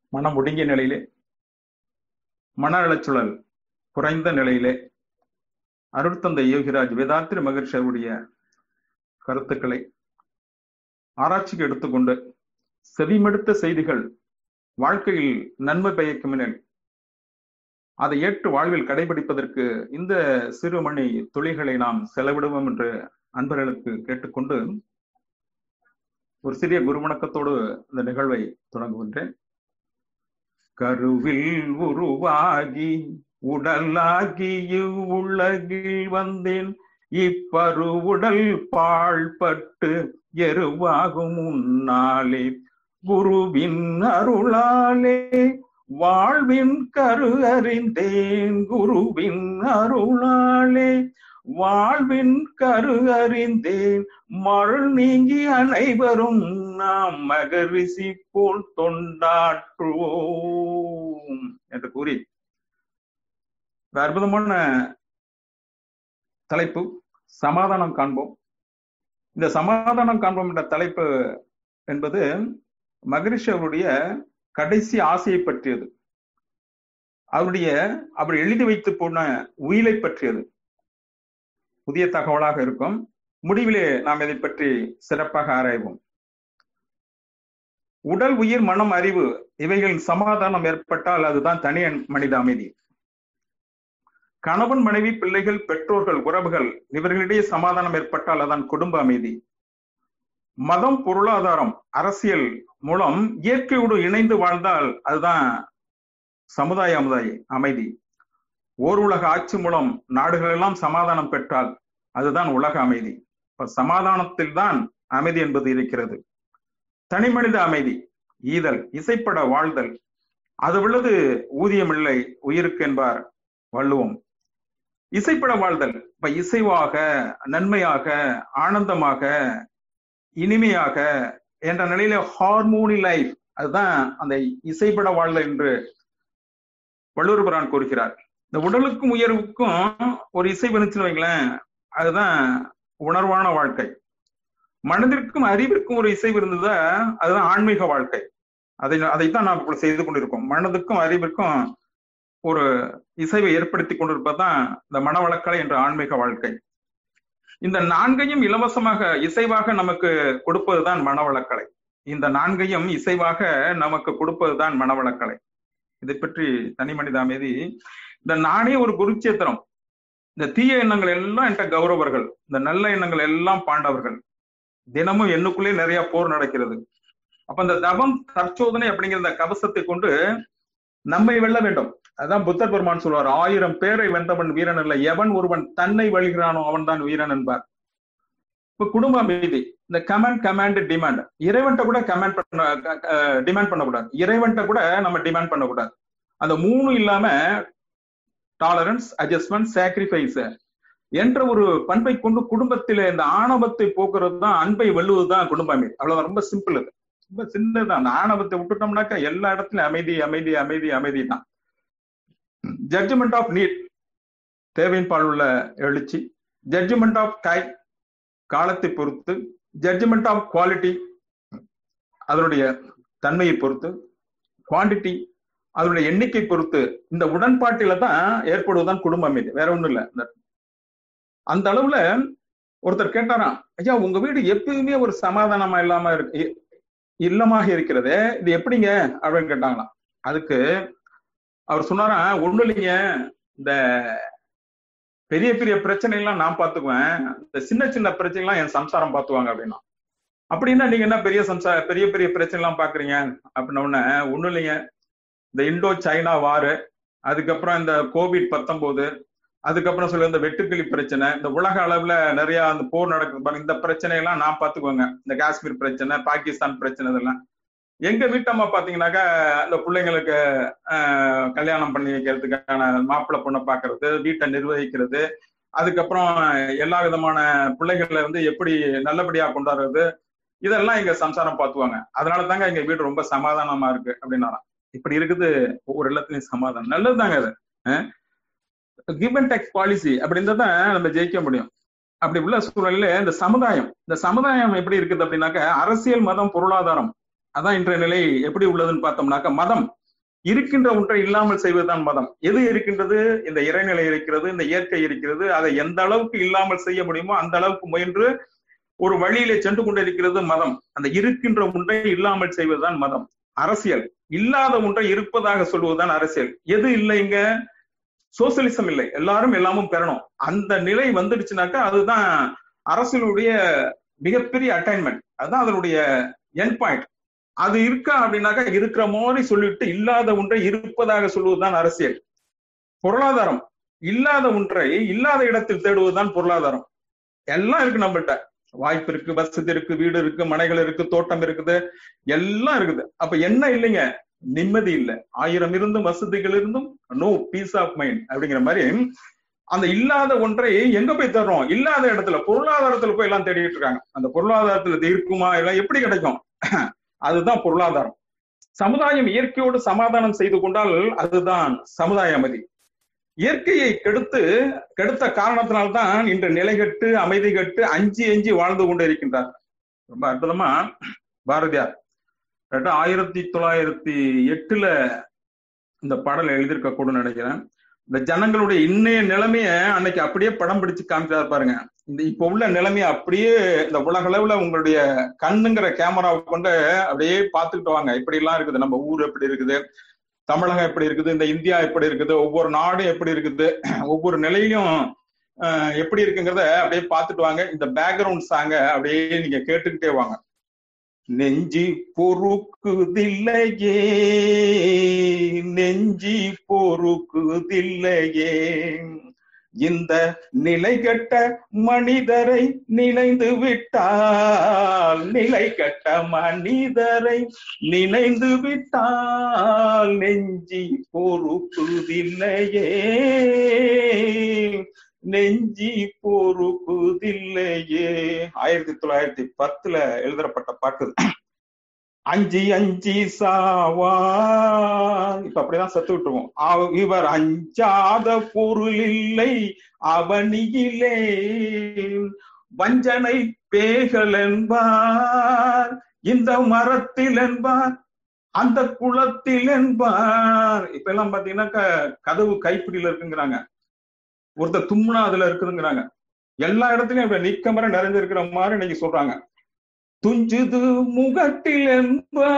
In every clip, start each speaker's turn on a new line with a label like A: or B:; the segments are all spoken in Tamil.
A: மனம் ஒடுங்கிய நிலையிலே மனநலச்சுழல் குறைந்த நிலையிலே அருட்தந்தை யோகிராஜ் வேதாத்திரி மகிழ்ச்சி அவருடைய கருத்துக்களை ஆராய்ச்சிக்கு எடுத்துக்கொண்டு செவிமடுத்த செய்திகள் வாழ்க்கையில் நன்மை பயக்கும் எனில் அதை ஏற்று வாழ்வில் கடைபிடிப்பதற்கு இந்த சிறுமணி துளிகளை நாம் செலவிடுவோம் என்று அன்பர்களுக்கு கேட்டுக்கொண்டு ஒரு சிறிய குருவணக்கத்தோடு இந்த நிகழ்வை தொடங்குகின்றேன் கருவில் உருவாகி உடலாகி இவ்வுலகில் வந்தேன் இப்பரு உடல் பாழ்பட்டு எருவாகும் முன்னாலே குருவின் அருளாலே வாழ்வின் கரு அறிந்தேன் குருவின் அருளாலே வாழ்வின் கரு அறிந்தேன் மருள் நீங்கி அனைவரும் நாம் மகரிசி போல் தொண்டாற்றுவோம் என்று கூறி அற்புதமான தலைப்பு சமாதானம் காண்போம் இந்த சமாதானம் காண்போம் என்ற தலைப்பு என்பது மகரிஷி அவருடைய கடைசி ஆசையை பற்றியது அவருடைய அவர் எழுதி வைத்து போன உயிலை பற்றியது புதிய தகவலாக இருக்கும் முடிவிலே நாம் இதை பற்றி சிறப்பாக ஆராய்வோம் உடல் உயிர் மனம் அறிவு இவைகளின் சமாதானம் ஏற்பட்டால் அதுதான் தனி மனித அமைதி கணவன் மனைவி பிள்ளைகள் பெற்றோர்கள் உறவுகள் இவர்களிடையே சமாதானம் ஏற்பட்டால் அதான் குடும்ப அமைதி மதம் பொருளாதாரம் அரசியல் மூலம் இயற்கையோடு இணைந்து வாழ்ந்தால் அதுதான் சமுதாய அமுதாய அமைதி ஓர் உலக ஆட்சி மூலம் நாடுகள் எல்லாம் சமாதானம் பெற்றால் அதுதான் உலக அமைதி இப்ப சமாதானத்தில் தான் அமைதி என்பது இருக்கிறது தனி மனித அமைதி ஈதல் இசைப்பட வாழ்தல் அது உள்ளது ஊதியம் இல்லை உயிருக்கு என்பார் வள்ளுவம் இசைப்பட வாழ்தல் இப்ப இசைவாக நன்மையாக ஆனந்தமாக இனிமையாக என்ற நிலையில ஹார்மோனி லைஃப் அதுதான் அந்த இசைப்பட வாழ்தல் என்று வள்ளுவர் பிரான் கூறுகிறார் இந்த உடலுக்கும் உயர்வுக்கும் ஒரு இசை வந்துச்சுன்னு வைங்களேன் அதுதான் உணர்வான வாழ்க்கை மனதிற்கும் அறிவிற்கும் ஒரு இசைவு இருந்ததா அதுதான் ஆன்மீக வாழ்க்கை அதை அதைத்தான் நாம் இப்ப செய்து கொண்டிருக்கோம் மனதுக்கும் அறிவிற்கும் ஒரு இசைவை ஏற்படுத்தி கொண்டிருப்பதுதான் இந்த மனவளக்கலை என்ற ஆன்மீக வாழ்க்கை இந்த நான்கையும் இலவசமாக இசைவாக நமக்கு கொடுப்பதுதான் மனவளக்கலை இந்த நான்கையும் இசைவாக நமக்கு கொடுப்பதுதான் மனவளக்கலை இதை பற்றி தனி மனித அமைதி இந்த நானே ஒரு குருச்சேத்திரம் இந்த தீய எண்ணங்கள் எல்லாம் என்கிட்ட கௌரவர்கள் இந்த நல்ல எண்ணங்கள் எல்லாம் பாண்டவர்கள் தினமும் எண்ணுக்குள்ளே நிறைய போர் நடக்கிறது அப்ப இந்த தவம் தற்சோதனை அப்படிங்கிற இந்த கவசத்தை கொண்டு நம்மை வெல்ல வேண்டும் அதான் புத்தர் பெருமான் சொல்வார் ஆயிரம் பேரை வென்றவன் வீரன் அல்ல எவன் ஒருவன் தன்னை வழிகிறானோ அவன் தான் வீரன் என்பார் இப்ப குடும்ப அமைதி இந்த கமெண்ட் கமாண்ட் டிமாண்ட் இறைவன்ட்ட கூட கமெண்ட் பண்ண டிமாண்ட் பண்ணக்கூடாது இறைவன்ட்ட கூட நம்ம டிமாண்ட் பண்ணக்கூடாது அந்த மூணு இல்லாம டாலரன்ஸ் அட்ஜஸ்ட்மெண்ட் சாக்ரிஃபைஸ் என்ற ஒரு பண்பை கொண்டு குடும்பத்தில இந்த ஆணவத்தை போக்குறது தான் அன்பை வெல்லுவது தான் குடும்ப அமைதி அவ்வளவு ரொம்ப சிம்பிள் இது ரொம்ப சின்னதான் அந்த ஆணவத்தை விட்டுட்டோம்னாக்கா எல்லா இடத்துலயும் அமைதி அமைதி அமைதி அமைதி தான் ஜட்ஜ்மெண்ட் ஆஃப் நீட் தேவையின் பால் உள்ள எழுச்சி ஜட்ஜ்மெண்ட் ஆஃப் டைம் காலத்தை பொறுத்து ஜட்ஜ்மெண்ட் ஆஃப் குவாலிட்டி அதனுடைய தன்மையை பொறுத்து குவான்டிட்டி அதனுடைய எண்ணிக்கை பொறுத்து இந்த உடன்பாட்டில தான் ஏற்படுவதுதான் குடும்ப அமைதி வேற ஒண்ணும் இல்ல அந்த அளவுல ஒருத்தர் கேட்டாராம் ஐயா உங்க வீடு எப்பயுமே ஒரு சமாதானமா இல்லாம இருக்கு இல்லமாக இருக்கிறது இது எப்படிங்க அப்படின்னு கேட்டாங்களாம் அதுக்கு அவர் சொன்னாராம் ஒண்ணு இல்லைங்க இந்த பெரிய பெரிய பிரச்சனை எல்லாம் நான் பாத்துக்குவேன் இந்த சின்ன சின்ன பிரச்சனை எல்லாம் என் சம்சாரம் பாத்துவாங்க அப்படின்னா அப்படின்னா நீங்க என்ன பெரிய சம்சா பெரிய பெரிய பிரச்சனை எல்லாம் பாக்குறீங்க அப்படின்ன உடனே ஒண்ணும் இல்லைங்க இந்த இண்டோ சைனா வாரு அதுக்கப்புறம் இந்த கோவிட் பத்தொன்பது அதுக்கப்புறம் சொல்லி இந்த வெட்டுக்கிளி பிரச்சனை இந்த உலக அளவுல நிறைய அந்த போர் நடக்குது இந்த பிரச்சனை எல்லாம் நான் பாத்துக்குவேங்க இந்த காஷ்மீர் பிரச்சனை பாகிஸ்தான் பிரச்சனை இதெல்லாம் எங்க வீட்டம்மா பாத்தீங்கன்னாக்கா இந்த பிள்ளைங்களுக்கு கல்யாணம் பண்ணி வைக்கிறதுக்கான மாப்பிள்ளை பொண்ணை பாக்குறது வீட்டை நிர்வகிக்கிறது அதுக்கப்புறம் எல்லா விதமான பிள்ளைகளை வந்து எப்படி நல்லபடியா கொண்டாடுறது இதெல்லாம் எங்க சம்சாரம் பார்த்துவாங்க அதனால தாங்க எங்க வீடு ரொம்ப சமாதானமா இருக்கு அப்படின்னாராம் இப்படி இருக்குது ஒவ்வொரு எல்லாத்துலயும் சமாதானம் நல்லதுதாங்க அது கிவ் அண்ட் டெக் பாலிசி அப்படி தான் நம்ம ஜெயிக்க முடியும் அப்படி உள்ள சூழலில் இந்த சமுதாயம் இந்த சமுதாயம் எப்படி இருக்குது அப்படின்னாக்க அரசியல் மதம் பொருளாதாரம் அதான் இன்றைய நிலை எப்படி உள்ளதுன்னு பார்த்தோம்னாக்க மதம் இருக்கின்ற ஒன்றை இல்லாமல் செய்வதுதான் மதம் எது இருக்கின்றது இந்த இறைநிலை இருக்கிறது இந்த இயற்கை இருக்கிறது அதை எந்த அளவுக்கு இல்லாமல் செய்ய முடியுமோ அந்த அளவுக்கு முயன்று ஒரு வழியில சென்று கொண்டிருக்கிறது மதம் அந்த இருக்கின்ற ஒன்றை இல்லாமல் செய்வதுதான் மதம் அரசியல் இல்லாத ஒன்றை இருப்பதாக சொல்வதுதான் அரசியல் எது இல்லைங்க சோசியலிசம் இல்லை எல்லாரும் எல்லாமும் பெறணும் அந்த நிலை வந்துடுச்சுனாக்கா அதுதான் அரசியலுடைய மிகப்பெரிய அட்டைன்மெண்ட் அதுதான் அதனுடைய என் பாயிண்ட் அது இருக்கா அப்படின்னாக்கா இருக்கிற மாதிரி சொல்லிட்டு இல்லாத ஒன்றை இருப்பதாக சொல்வதுதான் அரசியல் பொருளாதாரம் இல்லாத ஒன்றை இல்லாத இடத்தில் தேடுவதுதான் பொருளாதாரம் எல்லாம் இருக்கு நம்மள்கிட்ட வாய்ப்பு இருக்கு வசதி இருக்கு வீடு இருக்கு மனைகள் இருக்கு தோட்டம் இருக்குது எல்லாம் இருக்குது அப்ப என்ன இல்லைங்க நிம்மதி இல்லை ஆயிரம் இருந்தும் வசதிகள் இருந்தும் நோ பீஸ் ஆஃப் மைண்ட் அப்படிங்கிற மாதிரி அந்த இல்லாத ஒன்றை எங்க போய் தர்றோம் இல்லாத இடத்துல பொருளாதாரத்துல போய் எல்லாம் தேடிட்டு இருக்காங்க அந்த பொருளாதாரத்துல இது இருக்குமா எல்லாம் எப்படி கிடைக்கும் அதுதான் பொருளாதாரம் சமுதாயம் இயற்கையோடு சமாதானம் செய்து கொண்டால் அதுதான் சமுதாய அமைதி இயற்கையை கெடுத்து கெடுத்த காரணத்தினால்தான் இன்று நிலைகட்டு அமைதி கட்டு அஞ்சி அஞ்சி வாழ்ந்து கொண்டு இருக்கின்றார் ரொம்ப அற்புதமா பாரதியார் ஆயிரத்தி தொள்ளாயிரத்தி எட்டுல இந்த பாடல் எழுதியிருக்க கூட நினைக்கிறேன் இந்த ஜனங்களுடைய இன்னைய நிலைமைய அன்னைக்கு அப்படியே படம் பிடிச்சு காமிச்சாரு பாருங்க இந்த இப்ப உள்ள நிலைமைய அப்படியே இந்த உலக அளவுல உங்களுடைய கண்ணுங்கிற கேமராவை கொண்டு அப்படியே பார்த்துக்கிட்டு வாங்க இப்படி எல்லாம் இருக்குது நம்ம ஊர் எப்படி இருக்குது தமிழகம் எப்படி இருக்குது இந்த இந்தியா எப்படி இருக்குது ஒவ்வொரு நாடும் எப்படி இருக்குது ஒவ்வொரு நிலையிலும் எப்படி இருக்குங்கிறத அப்படியே பார்த்துட்டு வாங்க இந்த பேக்ரவுண்ட் சாங்க அப்படியே நீங்க கேட்டுக்கிட்டே வாங்க நெஞ்சி பொறுக்குதில்லையே நெஞ்சி பொறுக்குதில்லையே இந்த நிலை கட்ட மனிதரை நினைந்து விட்டால் நிலை கட்ட மனிதரை நினைந்து விட்டால் நெஞ்சி பொறுக்குதில்லையே நெஞ்சி பொறுக்குதில்லையே ஆயிரத்தி தொள்ளாயிரத்தி பத்துல எழுதப்பட்ட பாட்டு அஞ்சி அஞ்சி சாவா இப்ப அப்படிதான் சத்து விட்டுருவோம் இவர் அஞ்சாத பொருள் இல்லை அவனியிலே வஞ்சனை பேகல் என்பார் இந்த மரத்தில் என்பார் அந்த குளத்தில் என்பார் இப்ப எல்லாம் பாத்தீங்கன்னா கதவு கைப்பிடியில இருக்குங்கிறாங்க ஒருத்தர் தும்னா அதுல இருக்குதுங்கிறாங்க எல்லா இடத்துலயும் இப்ப நிக்கமர நிறைஞ்சிருக்கிற மாதிரி இன்னைக்கு சொல்றாங்க துஞ்சுது முகட்டில் என்பா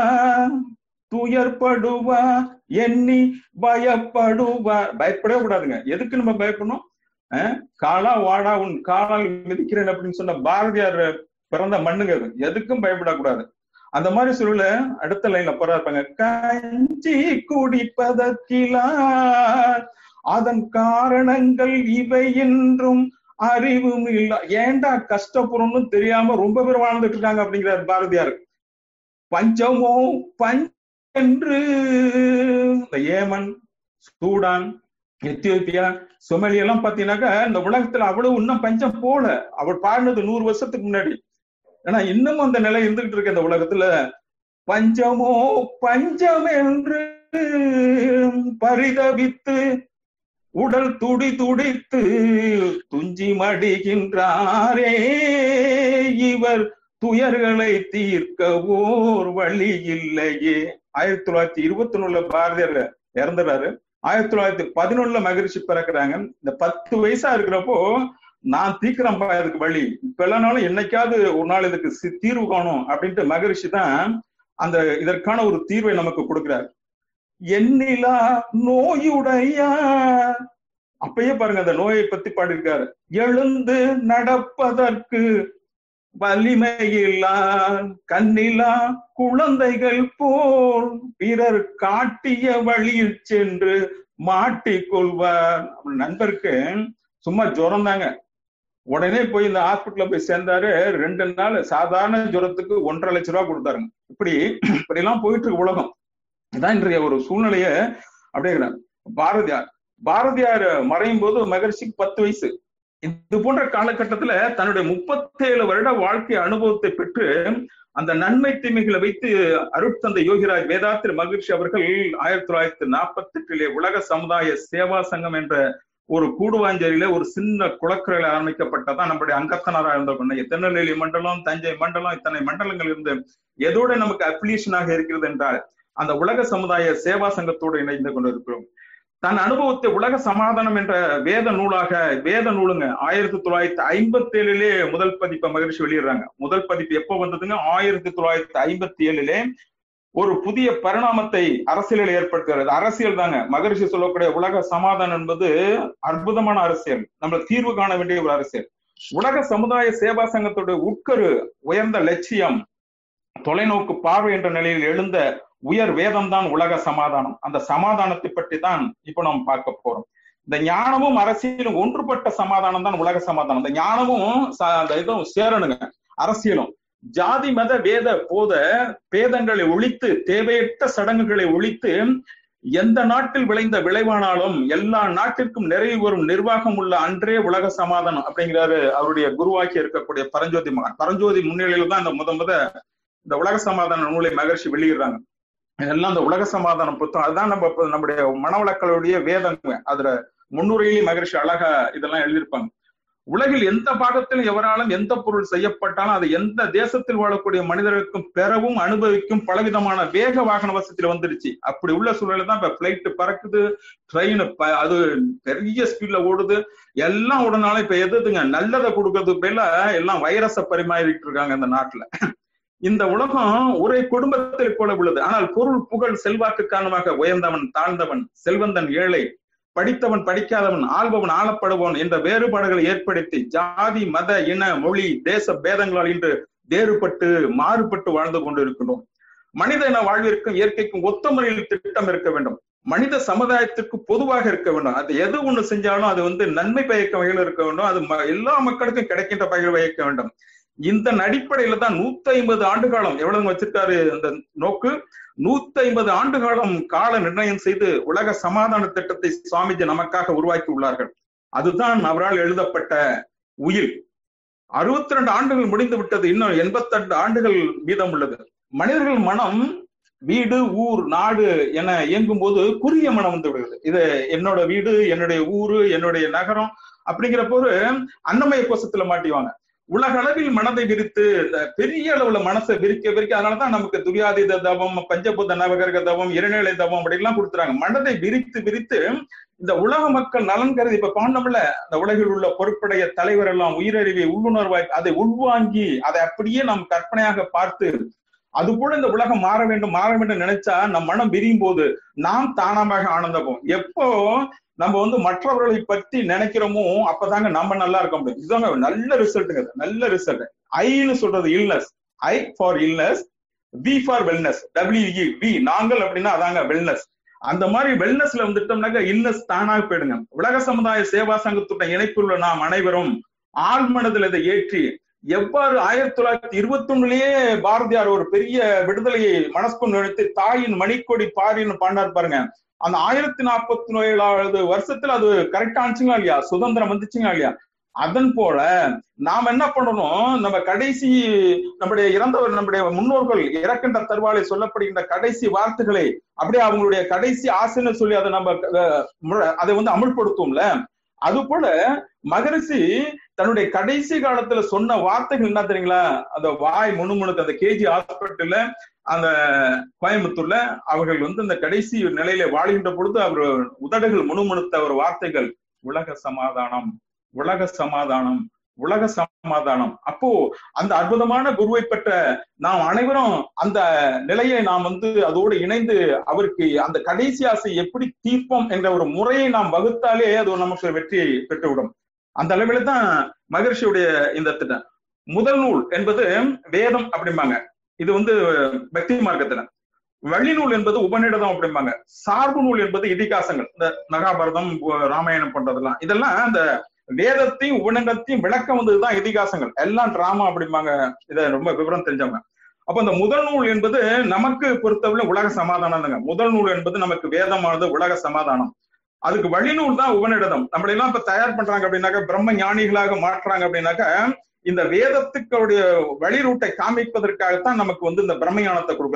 A: துயர்படுவா எண்ணி பயப்படுவா பயப்படவே கூடாதுங்க எதுக்கு நம்ம பயப்படணும் காலா வாடா உன் காலால் மிதிக்கிறேன் அப்படின்னு சொன்ன பாரதியார் பிறந்த மண்ணுங்க அது எதுக்கும் பயப்படக்கூடாது அந்த மாதிரி சூழல அடுத்த லைன்ல போறா இருப்பாங்க கஞ்சி குடிப்பதற்கிலா அதன் காரணங்கள் இவை என்றும் அறிவும் இல்ல ஏண்டா கஷ்டப்படும்னு தெரியாம ரொம்ப பேர் வாழ்ந்துட்டு இருக்காங்க அப்படிங்கிறார் பாரதியார் பஞ்சமோ பஞ்சென்று இந்த ஏமன் சூடான் எத்தியோப்பியா சொமலி எல்லாம் பாத்தீங்கன்னாக்கா இந்த உலகத்துல அவ்வளவு இன்னும் பஞ்சம் போல அவள் பாடினது நூறு வருஷத்துக்கு முன்னாடி ஏன்னா இன்னும் அந்த நிலை இருந்துகிட்டு இருக்கு இந்த உலகத்துல பஞ்சமோ பஞ்சம் என்று பரிதவித்து உடல் துடி துடித்து துஞ்சி மடிகின்றாரே இவர் துயர்களை தீர்க்க ஓர் வழி இல்லையே ஆயிரத்தி தொள்ளாயிரத்தி இருபத்தி ஒண்ணுல பாரதியார் இறந்துறாரு ஆயிரத்தி தொள்ளாயிரத்தி பதினொன்னுல மகிழ்ச்சி பிறக்கிறாங்க இந்த பத்து வயசா இருக்கிறப்போ நான் தீக்கிறேன்ப்பா இதுக்கு வழி இப்ப இல்லைனாலும் என்னைக்காவது ஒரு நாள் இதுக்கு தீர்வு காணும் அப்படின்ட்டு மகரிஷி தான் அந்த இதற்கான ஒரு தீர்வை நமக்கு கொடுக்கிறார் எண்ணிலா நோயுடைய அப்பயே பாருங்க அந்த நோயை பத்தி பாடியிருக்காரு எழுந்து நடப்பதற்கு வலிமையில்லா கண்ணிலா குழந்தைகள் போல் பிறர் காட்டிய வழியில் சென்று மாட்டிக்கொள்வார் நண்பருக்கு சும்மா ஜுரம் தாங்க உடனே போய் இந்த ஹாஸ்பிட்டல்ல போய் சேர்ந்தாரு ரெண்டு நாள் சாதாரண ஜுரத்துக்கு ஒன்றரை லட்ச ரூபா கொடுத்தாருங்க இப்படி இப்படி எல்லாம் போயிட்டு இருக்கு உலகம் இதான் இன்றைய ஒரு சூழ்நிலைய அப்படிங்கிறார் பாரதியார் பாரதியார் மறையும் போது மகர்ஷிக்கு பத்து வயசு இது போன்ற காலகட்டத்துல தன்னுடைய முப்பத்தேழு வருட வாழ்க்கை அனுபவத்தை பெற்று அந்த நன்மை தீமைகளை வைத்து அருட்தந்தை யோகிராஜ் வேதாத்திரி மகிழ்ச்சி அவர்கள் ஆயிரத்தி தொள்ளாயிரத்தி நாற்பத்தி எட்டிலே உலக சமுதாய சேவா சங்கம் என்ற ஒரு கூடுவாஞ்சேரியில ஒரு சின்ன குளக்கரையில ஆரம்பிக்கப்பட்டதான் நம்முடைய அங்கத்தனரா இருந்த பண்ண திருநெல்வேலி மண்டலம் தஞ்சை மண்டலம் இத்தனை மண்டலங்கள் இருந்து எதோட நமக்கு அப்ளிகேஷனாக இருக்கிறது என்றால் அந்த உலக சமுதாய சேவா சங்கத்தோடு இணைந்து கொண்டிருக்கிறோம் தன் அனுபவத்தை உலக சமாதானம் என்ற வேத நூலாக வேத நூலுங்க ஆயிரத்தி தொள்ளாயிரத்தி ஐம்பத்தி ஏழுலே முதல் பதிப்பை மகிழ்ச்சி வெளியிடுறாங்க முதல் பதிப்பு எப்போ வந்ததுங்க ஆயிரத்தி தொள்ளாயிரத்தி ஐம்பத்தி ஏழுலே ஒரு புதிய பரிணாமத்தை அரசியலில் ஏற்படுத்துகிறது அரசியல் தாங்க மகரிஷி சொல்லக்கூடிய உலக சமாதானம் என்பது அற்புதமான அரசியல் நம்ம தீர்வு காண வேண்டிய ஒரு அரசியல் உலக சமுதாய சேவா சங்கத்துடைய உட்கரு உயர்ந்த லட்சியம் தொலைநோக்கு பார்வை என்ற நிலையில் எழுந்த உயர் வேதம் தான் உலக சமாதானம் அந்த சமாதானத்தை பற்றி தான் இப்போ நாம் பார்க்க போறோம் இந்த ஞானமும் அரசியலும் ஒன்றுபட்ட சமாதானம் தான் உலக சமாதானம் இந்த ஞானமும் அந்த இதுவும் சேரணுங்க அரசியலும் ஜாதி மத வேத போத பேதங்களை ஒழித்து தேவையற்ற சடங்குகளை ஒழித்து எந்த நாட்டில் விளைந்த விளைவானாலும் எல்லா நாட்டிற்கும் நிறைவு வரும் நிர்வாகம் உள்ள அன்றே உலக சமாதானம் அப்படிங்கிறாரு அவருடைய குருவாக்கி இருக்கக்கூடிய பரஞ்சோதி மகன் பரஞ்சோதி முன்னிலையில தான் இந்த முத முத இந்த உலக சமாதான நூலை மகிழ்ச்சி வெளியிடுறாங்க இதெல்லாம் இந்த உலக சமாதானம் புத்தகம் அதுதான் நம்ம நம்முடைய மனவளக்களுடைய வேதங்க அதுல முன்னுரையிலேயே மகிழ்ச்சி அழகா இதெல்லாம் எழுதியிருப்பாங்க உலகில் எந்த பாகத்திலும் எவராலும் எந்த பொருள் செய்யப்பட்டாலும் அது எந்த தேசத்தில் வாழக்கூடிய மனிதர்களுக்கும் பெறவும் அனுபவிக்கும் பலவிதமான வேக வாகன வசதியில வந்துருச்சு அப்படி உள்ள சூழல தான் இப்ப பிளைட் பறக்குது ட்ரெயின் அது பெரிய ஸ்பீட்ல ஓடுது எல்லாம் உடனாலும் இப்ப எதுங்க நல்லதை கொடுக்கறதுக்கு பேர்ல எல்லாம் வைரஸ பரிமாறிட்டு இருக்காங்க இந்த நாட்டுல இந்த உலகம் ஒரே குடும்பத்தில் போல உள்ளது ஆனால் பொருள் புகழ் செல்வாக்கு காரணமாக உயர்ந்தவன் தாழ்ந்தவன் செல்வந்தன் ஏழை படித்தவன் படிக்காதவன் ஆள்பவன் ஆளப்படுபவன் என்ற வேறுபாடுகளை ஏற்படுத்தி ஜாதி மத இன மொழி தேச பேதங்களால் இன்று வேறுபட்டு மாறுபட்டு வாழ்ந்து கொண்டிருக்கின்றோம் மனித இன வாழ்விற்கும் இயற்கைக்கும் ஒத்த முறையில் திட்டம் இருக்க வேண்டும் மனித சமுதாயத்திற்கு பொதுவாக இருக்க வேண்டும் அது எது ஒண்ணு செஞ்சாலும் அது வந்து நன்மை பயக்க வகையில் இருக்க வேண்டும் அது எல்லா மக்களுக்கும் கிடைக்கின்ற வகையில் வைக்க வேண்டும் இந்த அடிப்படையில தான் நூத்தி ஐம்பது ஆண்டு காலம் எவ்வளவு வச்சிருக்காரு அந்த நோக்கு நூத்தி ஐம்பது ஆண்டு காலம் கால நிர்ணயம் செய்து உலக சமாதான திட்டத்தை சுவாமிஜி நமக்காக உருவாக்கி உள்ளார்கள் அதுதான் அவரால் எழுதப்பட்ட உயிர் அறுபத்தி ரெண்டு ஆண்டுகள் முடிந்து விட்டது இன்னும் எண்பத்தி ஆண்டுகள் மீதம் உள்ளது மனிதர்கள் மனம் வீடு ஊர் நாடு என இயங்கும் போது குறுகிய மனம் வந்து விடுகிறது இது என்னோட வீடு என்னுடைய ஊரு என்னுடைய நகரம் அப்படிங்கிற போது அன்னமய கோஷத்துல மாட்டிவாங்க உலக அளவில் மனதை விரித்து பெரிய அளவுல மனசை விரிக்க விரிக்க அதனாலதான் நமக்கு துரியாதீத தவம் பஞ்சபுத்த நவகர்க தவம் இறைநிலை தவம் அப்படிலாம் கொடுத்துறாங்க மனதை விரித்து விரித்து இந்த உலக மக்கள் நலன் கருதி இப்ப பாண்டம்ல அந்த உலகில் உள்ள பொறுப்புடைய தலைவர் எல்லாம் உயிரறிவை உள்ளுணர்வாய் அதை உள்வாங்கி அதை அப்படியே நாம் கற்பனையாக பார்த்து அது போல இந்த உலகம் மாற வேண்டும் மாற வேண்டும் நினைச்சா நம் மனம் விரியும் போது நாம் தானாக ஆனந்தப்போம் எப்போ நம்ம வந்து மற்றவர்களை பற்றி நினைக்கிறோமோ அப்பதாங்க நம்ம நல்லா இருக்க முடியும் இதுதாங்க நல்ல ரிசல்ட்டுங்க நல்ல ரிசல்ட் ஐன்னு சொல்றது illness I for illness we for wellness W E we நாங்கள் அப்படின்னா அதாங்க வெல்னஸ் அந்த மாதிரி வெல்னஸ்ல வந்துட்டோம்னாக்க இல்னஸ் தானாக போயிடுங்க உலக சமுதாய சேவா சங்கத்துடன் இணைப்புள்ள நாம் அனைவரும் ஆள் மனதில் இதை ஏற்றி எவ்வாறு ஆயிரத்தி தொள்ளாயிரத்தி இருபத்தி ஒண்ணுலயே பாரதியார் ஒரு பெரிய விடுதலையை மனசுக்குள் நினைத்து தாயின் மணிக்கொடி பாரின்னு பாண்டார் பாருங்க அந்த ஆயிரத்தி நாற்பத்தி ஏழாவது வருஷத்துல அது கரெக்டா ஆச்சுங்களா இல்லையா சுதந்திரம் வந்துச்சுங்களா இல்லையா அதன் போல நாம் என்ன பண்ணணும் நம்ம கடைசி நம்முடைய இறந்தவர் நம்முடைய முன்னோர்கள் இறக்கின்ற தருவாலை சொல்லப்படுகின்ற கடைசி வார்த்தைகளை அப்படியே அவங்களுடைய கடைசி ஆசைன்னு சொல்லி அதை நம்ம அதை வந்து அமுல்படுத்துவோம்ல அது போல மகரிஷி தன்னுடைய கடைசி காலத்துல சொன்ன வார்த்தைகள் என்ன தெரியுங்களா அந்த வாய் முணுமுணுக்கு அந்த கேஜி ஹாஸ்பிட்டல்ல அந்த கோயம்புத்தூர்ல அவர்கள் வந்து இந்த கடைசி நிலையில வாழ்கின்ற பொழுது அவர் உதடுகள் முணுமுணுத்த ஒரு வார்த்தைகள் உலக சமாதானம் உலக சமாதானம் உலக சமாதானம் அப்போ அந்த அற்புதமான குருவை பெற்ற நாம் அனைவரும் அந்த நிலையை நாம் வந்து அதோடு இணைந்து அவருக்கு அந்த கடைசி ஆசை எப்படி தீர்ப்போம் என்ற ஒரு முறையை நாம் வகுத்தாலே அது நமக்கு வெற்றியை பெற்றுவிடும் அந்த அளவில தான் மகர்ஷியுடைய இந்த திட்டம் முதல் நூல் என்பது வேதம் அப்படிம்பாங்க இது வந்து பக்தி மார்க்கத்துல வள்ளி நூல் என்பது உபநிடதம் அப்படிம்பாங்க சார்பு நூல் என்பது இதிகாசங்கள் இந்த மகாபாரதம் ராமாயணம் பண்றதெல்லாம் இதெல்லாம் இந்த வேதத்தையும் உபநிடத்தையும் விளக்கம் வந்ததுதான் இதிகாசங்கள் எல்லாம் டிராமா அப்படிம்பாங்க இதை ரொம்ப விவரம் தெரிஞ்சவங்க அப்ப இந்த முதல் நூல் என்பது நமக்கு பொறுத்தவரை உலக சமாதானம் தாங்க முதல் நூல் என்பது நமக்கு வேதமானது உலக சமாதானம் அதுக்கு வழிநூல் தான் உபநிடதம் நம்மள எல்லாம் இப்ப தயார் பண்றாங்க அப்படின்னாக்க பிரம்ம ஞானிகளாக மாற்றுறாங்க அப்படின்னாக்க இந்த வேதத்துக்களுடைய வழி ரூட்டை காமிப்பதற்காகத்தான் நமக்கு வந்து இந்த பிரம்ம ஞானத்தை கொடுக்குறாங்க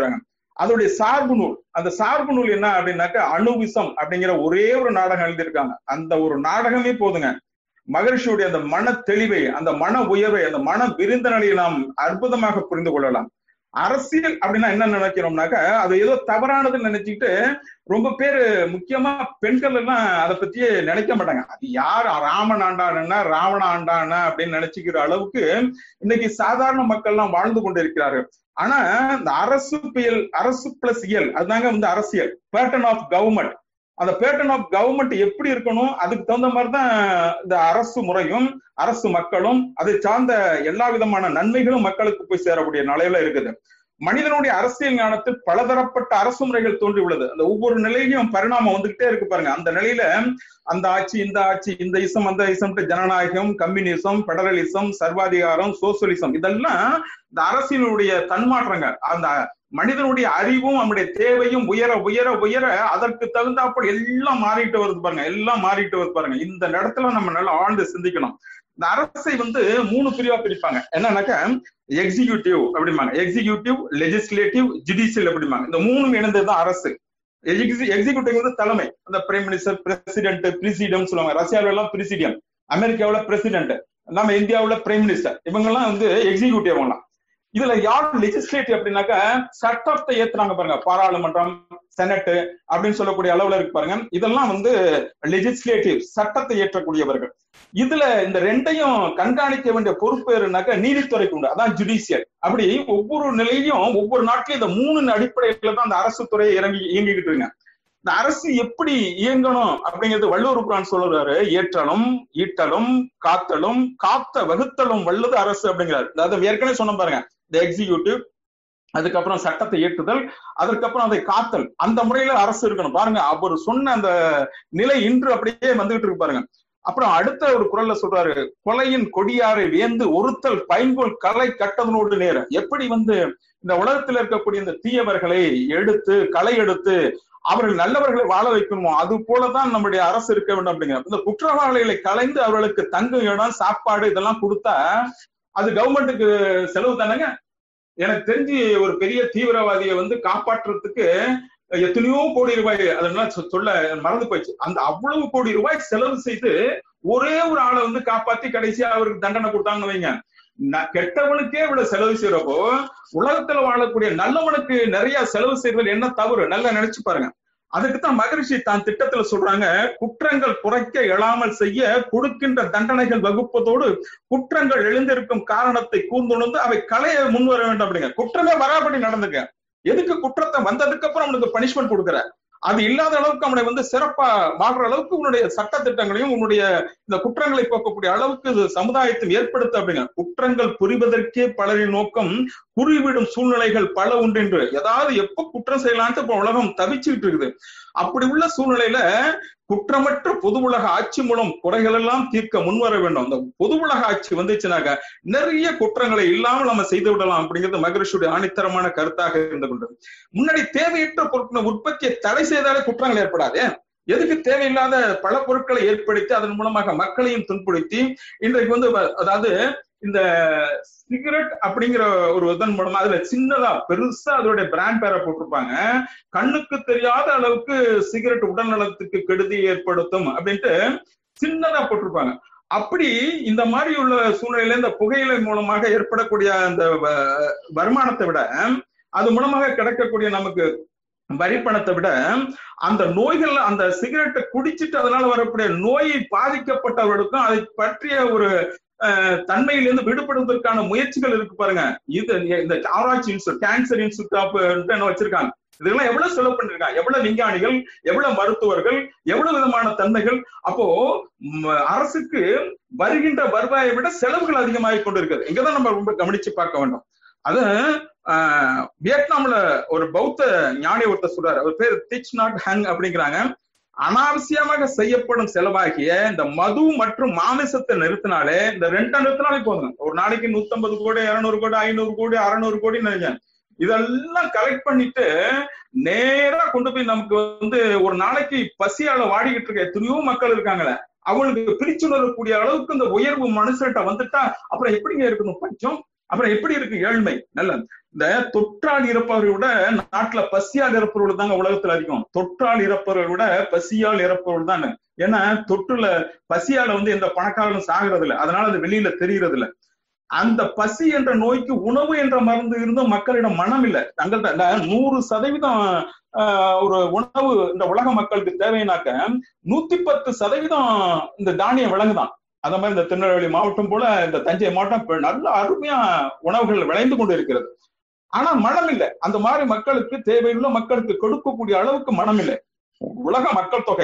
A: அதோடைய சார்பு நூல் அந்த சார்பு நூல் என்ன அப்படின்னாக்கா அணுவிசம் அப்படிங்கிற ஒரே ஒரு நாடகம் எழுதியிருக்காங்க அந்த ஒரு நாடகமே போதுங்க மகரிஷியுடைய அந்த மன தெளிவை அந்த மன உயர்வை அந்த மன விருந்த நிலையை நாம் அற்புதமாக புரிந்து கொள்ளலாம் அரசியல் அப்படின்னா என்ன நினைக்கிறோம்னாக்க அது ஏதோ தவறானதுன்னு நினைச்சுக்கிட்டு ரொம்ப பேரு முக்கியமா பெண்கள் எல்லாம் அதை பத்தியே நினைக்க மாட்டாங்க அது யார் ராமன் ஆண்டானா ராவண ஆண்டானா அப்படின்னு நினைச்சுக்கிற அளவுக்கு இன்னைக்கு சாதாரண மக்கள் எல்லாம் வாழ்ந்து கொண்டிருக்கிறார்கள் ஆனா இந்த அரசு புயல் அரசு பிளஸ் இயல் அதுதாங்க வந்து அரசியல் பேட்டர்ன் ஆஃப் கவர்மெண்ட் அந்த பேட்டர்ன் ஆஃப் கவர்மெண்ட் எப்படி இருக்கணும் அதுக்கு தகுந்த மாதிரிதான் இந்த அரசு முறையும் அரசு மக்களும் அதை சார்ந்த எல்லா விதமான நன்மைகளும் மக்களுக்கு போய் சேரக்கூடிய நிலையில இருக்குது மனிதனுடைய அரசியல் ஞானத்தில் பலதரப்பட்ட அரசு முறைகள் தோன்றி உள்ளது அந்த ஒவ்வொரு நிலையிலையும் பரிணாமம் வந்துகிட்டே இருக்கு பாருங்க அந்த நிலையில அந்த ஆட்சி இந்த ஆட்சி இந்த இசம் அந்த இசம் ஜனநாயகம் கம்யூனிசம் பெடரலிசம் சர்வாதிகாரம் சோசியலிசம் இதெல்லாம் இந்த அரசியலுடைய தன்மாற்றங்கள் அந்த மனிதனுடைய அறிவும் நம்முடைய தேவையும் உயர உயர உயர அதற்கு தகுந்தாப்படி எல்லாம் மாறிட்டு வருது பாருங்க எல்லாம் மாறிட்டு வருது பாருங்க இந்த இடத்துல நம்ம நல்லா ஆழ்ந்து சிந்திக்கணும் இந்த அரசை வந்து மூணு பிரிவா பிரிப்பாங்க என்னன்னாக்கா எக்ஸிகியூட்டிவ் அப்படிம்பாங்க எக்ஸிகியூட்டிவ் லெஜிஸ்லேட்டிவ் ஜுடிஷியல் அப்படிம்பாங்க இந்த மூணும் இணைந்ததுதான் அரசு எக்ஸிகியூட்டிவ் வந்து தலைமை அந்த பிரைம் மினிஸ்டர் பிரசிடென்ட் பிரசிடம் சொல்லுவாங்க ரஷ்யாவில எல்லாம் பிரசிடியம் அமெரிக்காவில பிரசிடென்ட் நம்ம இந்தியாவுல பிரைம் மினிஸ்டர் இவங்க எல்லாம் வந்து எக்ஸிகியூட்டிவ் எல்லாம் இதுல யார் லெஜிஸ்லேட்டிவ் அப்படின்னாக்க சட்டத்தை ஏத்துறாங்க பாருங்க பாராளுமன்றம் செனட் அப்படின்னு சொல்லக்கூடிய அளவுல இருக்கு பாருங்க இதெல்லாம் வந்து லெஜிஸ்லேட்டிவ் சட்டத்தை ஏற்றக்கூடியவர்கள் இதுல இந்த ரெண்டையும் கண்காணிக்க வேண்டிய பொறுப்பு என்னன்னாக்க நீதித்துறைக்கு உண்டு அதான் ஜுடிஷியல் அப்படி ஒவ்வொரு நிலையிலும் ஒவ்வொரு நாட்டிலும் இந்த மூணு அடிப்படையில தான் அந்த அரசு துறையை இறங்கி இயங்கிக்கிட்டு இருங்க இந்த அரசு எப்படி இயங்கணும் அப்படிங்கிறது வள்ளுவர் புரான் சொல்றாரு ஏற்றலும் ஈட்டலும் காத்தலும் காத்த வகுத்தலும் வல்லது அரசு அப்படிங்கிறாரு அதாவது ஏற்கனவே சொன்ன பாருங்க இந்த எக்ஸிக்யூட்டிவ் அதுக்கப்புறம் சட்டத்தை ஏற்றுதல் அதற்கப்புறம் அதை காத்தல் அந்த முறையில அரசு இருக்கணும் பாருங்க அவர் சொன்ன அந்த நிலை இன்று அப்படியே வந்துகிட்டு இருக்கு பாருங்க அப்புறம் அடுத்த ஒரு குரல்ல சொல்றாரு கொலையின் கொடியாரை வேந்து ஒருத்தல் பைங்கோல் கலை கட்டதனோடு நேரம் எப்படி வந்து இந்த உலகத்தில் இருக்கக்கூடிய இந்த தீயவர்களை எடுத்து களை எடுத்து அவர்கள் நல்லவர்களை வாழ வைக்கணுமோ அது போலதான் நம்முடைய அரசு இருக்க வேண்டும் அப்படிங்கிற இந்த குற்றவாளிகளை கலைந்து அவர்களுக்கு தங்கும் இடம் சாப்பாடு இதெல்லாம் கொடுத்தா அது கவர்மெண்ட்டுக்கு செலவு தானேங்க எனக்கு தெரிஞ்சு ஒரு பெரிய தீவிரவாதியை வந்து காப்பாற்றுறதுக்கு எத்தனையோ கோடி ரூபாய் அதெல்லாம் சொல்ல மறந்து போயிடுச்சு அந்த அவ்வளவு கோடி ரூபாய் செலவு செய்து ஒரே ஒரு ஆளை வந்து காப்பாத்தி கடைசியா அவருக்கு தண்டனை கொடுத்தாங்கன்னு வைங்க கெட்டவனுக்கே இவ்வளவு செலவு செய்யறப்போ உலகத்துல வாழக்கூடிய நல்லவனுக்கு நிறைய செலவு செய்வதில் என்ன தவறு நல்லா நினைச்சு பாருங்க அதுக்குத்தான் மகரிஷி தான் திட்டத்துல சொல்றாங்க குற்றங்கள் குறைக்க எழாமல் செய்ய கொடுக்கின்ற தண்டனைகள் வகுப்பதோடு குற்றங்கள் எழுந்திருக்கும் காரணத்தை கூர்ந்துணர்ந்து அவை களைய முன் வர வேண்டும் அப்படிங்க குற்றமே வராபடி நடந்துங்க எதுக்கு குற்றத்தை வந்ததுக்கு அப்புறம் அவனுக்கு பனிஷ்மெண்ட் கொடுக்குற அது இல்லாத அளவுக்கு அவனை வந்து சிறப்பா வாழ்ற அளவுக்கு உன்னுடைய சட்ட திட்டங்களையும் உன்னுடைய இந்த குற்றங்களை போக்கக்கூடிய அளவுக்கு சமுதாயத்தில் ஏற்படுத்த அப்படிங்க குற்றங்கள் புரிவதற்கே பலரின் நோக்கம் குறிவிடும் சூழ்நிலைகள் பல உண்டென்று ஏதாவது எப்ப குற்றம் செய்யலான்ட்டு இப்ப உலகம் தவிச்சுக்கிட்டு இருக்குது அப்படி உள்ள சூழ்நிலையில குற்றமற்ற பொது உலக ஆட்சி மூலம் குறைகள் எல்லாம் தீர்க்க முன்வர வேண்டும் அந்த பொது உலக ஆட்சி வந்துச்சுனாக்க நிறைய குற்றங்களை இல்லாமல் நம்ம செய்து விடலாம் அப்படிங்கிறது மகரிஷுடைய ஆணித்தரமான கருத்தாக இருந்து கொண்டது முன்னாடி தேவையற்ற பொருட்களை உற்பத்தியை தடை செய்தாலே குற்றங்கள் ஏற்படாது எதுக்கு தேவையில்லாத பல பொருட்களை ஏற்படுத்தி அதன் மூலமாக மக்களையும் துன்புறுத்தி இன்றைக்கு வந்து அதாவது இந்த சிகரெட் அப்படிங்கிற ஒரு இதன் மூலமா அதுல சின்னதா பெருசா அதோடைய பிராண்ட் பேரை போட்டிருப்பாங்க கண்ணுக்கு தெரியாத அளவுக்கு சிகரெட் உடல் நலத்துக்கு கெடுதி ஏற்படுத்தும் அப்படின்ட்டு சின்னதா போட்டிருப்பாங்க அப்படி இந்த மாதிரி உள்ள சூழ்நிலையில இந்த புகையிலை மூலமாக ஏற்படக்கூடிய அந்த வருமானத்தை விட அது மூலமாக கிடைக்கக்கூடிய நமக்கு வரி பணத்தை விட அந்த நோய்கள் அந்த சிகரெட்டை குடிச்சிட்டு அதனால வரக்கூடிய நோயை பாதிக்கப்பட்டவர்களுக்கும் அதை பற்றிய ஒரு தன்மையிலிருந்து விடுபடுவதற்கான முயற்சிகள் இருக்கு பாருங்க இது இந்த ஆராய்ச்சி இன்ஸ்டியூட் கேன்சர் இன்ஸ்டியூட் ஆஃப் என்ன வச்சிருக்காங்க இதெல்லாம் எவ்வளவு செலவு பண்ணிருக்காங்க எவ்வளவு விஞ்ஞானிகள் எவ்வளவு மருத்துவர்கள் எவ்வளவு விதமான தன்மைகள் அப்போ அரசுக்கு வருகின்ற வருவாயை விட செலவுகள் அதிகமாகி கொண்டிருக்கிறது இங்கதான் நம்ம ரொம்ப கவனிச்சு பார்க்க வேண்டும் அது வியட்நாம்ல ஒரு பௌத்த ஞானி ஒருத்தர் சொல்றாரு அவர் பேர் திச் நாட் ஹங் அப்படிங்கிறாங்க அனாவசியமாக செய்யப்படும் செலவாகிய இந்த மது மற்றும் மாமிசத்தை நிறுத்தினாலே இந்த ரெண்டை நிறுத்தினாலே போதுங்க ஒரு நாளைக்கு நூத்தம்பது கோடி இருநூறு கோடி ஐநூறு கோடி அறநூறு கோடி நினைச்சேன் இதெல்லாம் கலெக்ட் பண்ணிட்டு நேரா கொண்டு போய் நமக்கு வந்து ஒரு நாளைக்கு பசியால வாடிக்கிட்டு இருக்க எத்தனையோ மக்கள் இருக்காங்களே அவங்களுக்கு பிரிச்சுணரக்கூடிய அளவுக்கு இந்த உயர்வு மனுஷர்கிட்ட வந்துட்டா அப்புறம் எப்படிங்க இருக்கணும் பஞ்சம் அப்புறம் எப்படி இருக்கு ஏழ்மை நல்ல இந்த தொற்றால் இறப்பவரை விட நாட்டுல பசியால் இறப்பவர்கள் தாங்க உலகத்துல அதிகம் தொற்றால் இறப்பவரை விட பசியால் இறப்பவர்கள் தான் ஏன்னா தொற்றுல பசியால வந்து எந்த பணக்காரனும் சாகிறது இல்லை அதனால அது வெளியில தெரியறது இல்லை அந்த பசி என்ற நோய்க்கு உணவு என்ற மருந்து இருந்தும் மக்களிடம் மனம் இல்லை தங்கள்கிட்ட நூறு சதவீதம் ஒரு உணவு இந்த உலக மக்களுக்கு தேவைனாக்க நூத்தி பத்து சதவீதம் இந்த தானியம் விளங்குதான் அந்த மாதிரி இந்த திருநெல்வேலி மாவட்டம் போல இந்த தஞ்சை மாவட்டம் நல்ல அருமையா உணவுகள் விளைந்து கொண்டு இருக்கிறது ஆனா மனம் இல்லை அந்த மாதிரி மக்களுக்கு தேவையுள்ள மக்களுக்கு கொடுக்கக்கூடிய அளவுக்கு மனம் இல்லை உலக மக்கள் தொகை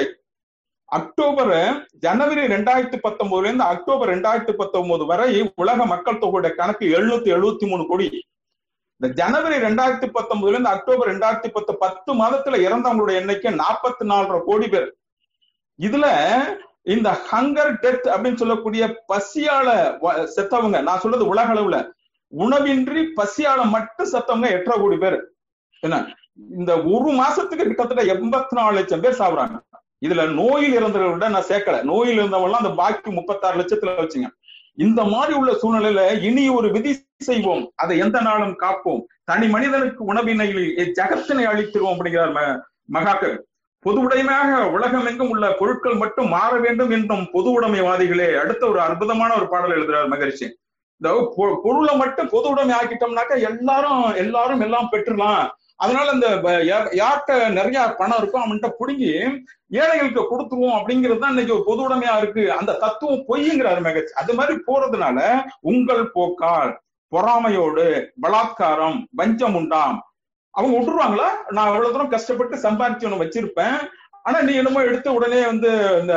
A: அக்டோபர் ஜனவரி ரெண்டாயிரத்தி பத்தொன்பதுல இருந்து அக்டோபர் ரெண்டாயிரத்தி பத்தொன்பது வரை உலக மக்கள் தொகையுடைய கணக்கு எழுநூத்தி எழுபத்தி மூணு கோடி இந்த ஜனவரி ரெண்டாயிரத்தி பத்தொன்பதுல இருந்து அக்டோபர் ரெண்டாயிரத்தி பத்து பத்து மாதத்துல இறந்தவங்களுடைய எண்ணிக்கை நாற்பத்தி நாலரை கோடி பேர் இதுல இந்த ஹங்கர் டெத் அப்படின்னு சொல்லக்கூடிய பசியால செத்தவங்க நான் சொல்றது உலக அளவுல உணவின்றி பசியால மட்டும் செத்தவங்க எட்டரை கோடி பேர் என்ன இந்த ஒரு மாசத்துக்கு கிட்டத்தட்ட எண்பத்தி நாலு லட்சம் பேர் சாப்பிடுறாங்க இதுல நோயில் இறந்தவர்களை விட நான் சேர்க்கல நோயில் இருந்தவங்க அந்த பாக்கி முப்பத்தாறு லட்சத்துல வச்சுங்க இந்த மாதிரி உள்ள சூழ்நிலையில இனி ஒரு விதி செய்வோம் அதை எந்த நாளும் காப்போம் தனி மனிதனுக்கு உணவினையில் ஜகத்தினை அளித்திருவோம் அப்படிங்கிறார் மகாக்கள் பொது உடைமையாக உலகமெங்கும் உள்ள பொருட்கள் மட்டும் மாற வேண்டும் என்றும் பொது உடைமைவாதிகளே அடுத்த ஒரு அற்புதமான ஒரு பாடல் எழுதுறார் மகரிஷி இந்த பொருளை மட்டும் பொது உடைமை ஆக்கிட்டோம்னாக்கா எல்லாரும் எல்லாரும் எல்லாம் பெற்றுலாம் அதனால இந்த யார்கிட்ட நிறைய பணம் இருக்கும் அவன்கிட்ட பிடுங்கி ஏழைகளுக்கு கொடுத்துருவோம் அப்படிங்கிறது தான் இன்னைக்கு ஒரு பொது உடைமையா இருக்கு அந்த தத்துவம் பொய்ங்கிறாரு மகச் அது மாதிரி போறதுனால உங்கள் போக்கால் பொறாமையோடு பலாத்காரம் வஞ்சம் உண்டாம் அவங்க விட்டுருவாங்களா நான் அவ்வளவு தூரம் கஷ்டப்பட்டு சம்பாரிச்சு ஒண்ணு வச்சிருப்பேன் ஆனா நீ என்னமோ எடுத்து உடனே வந்து இந்த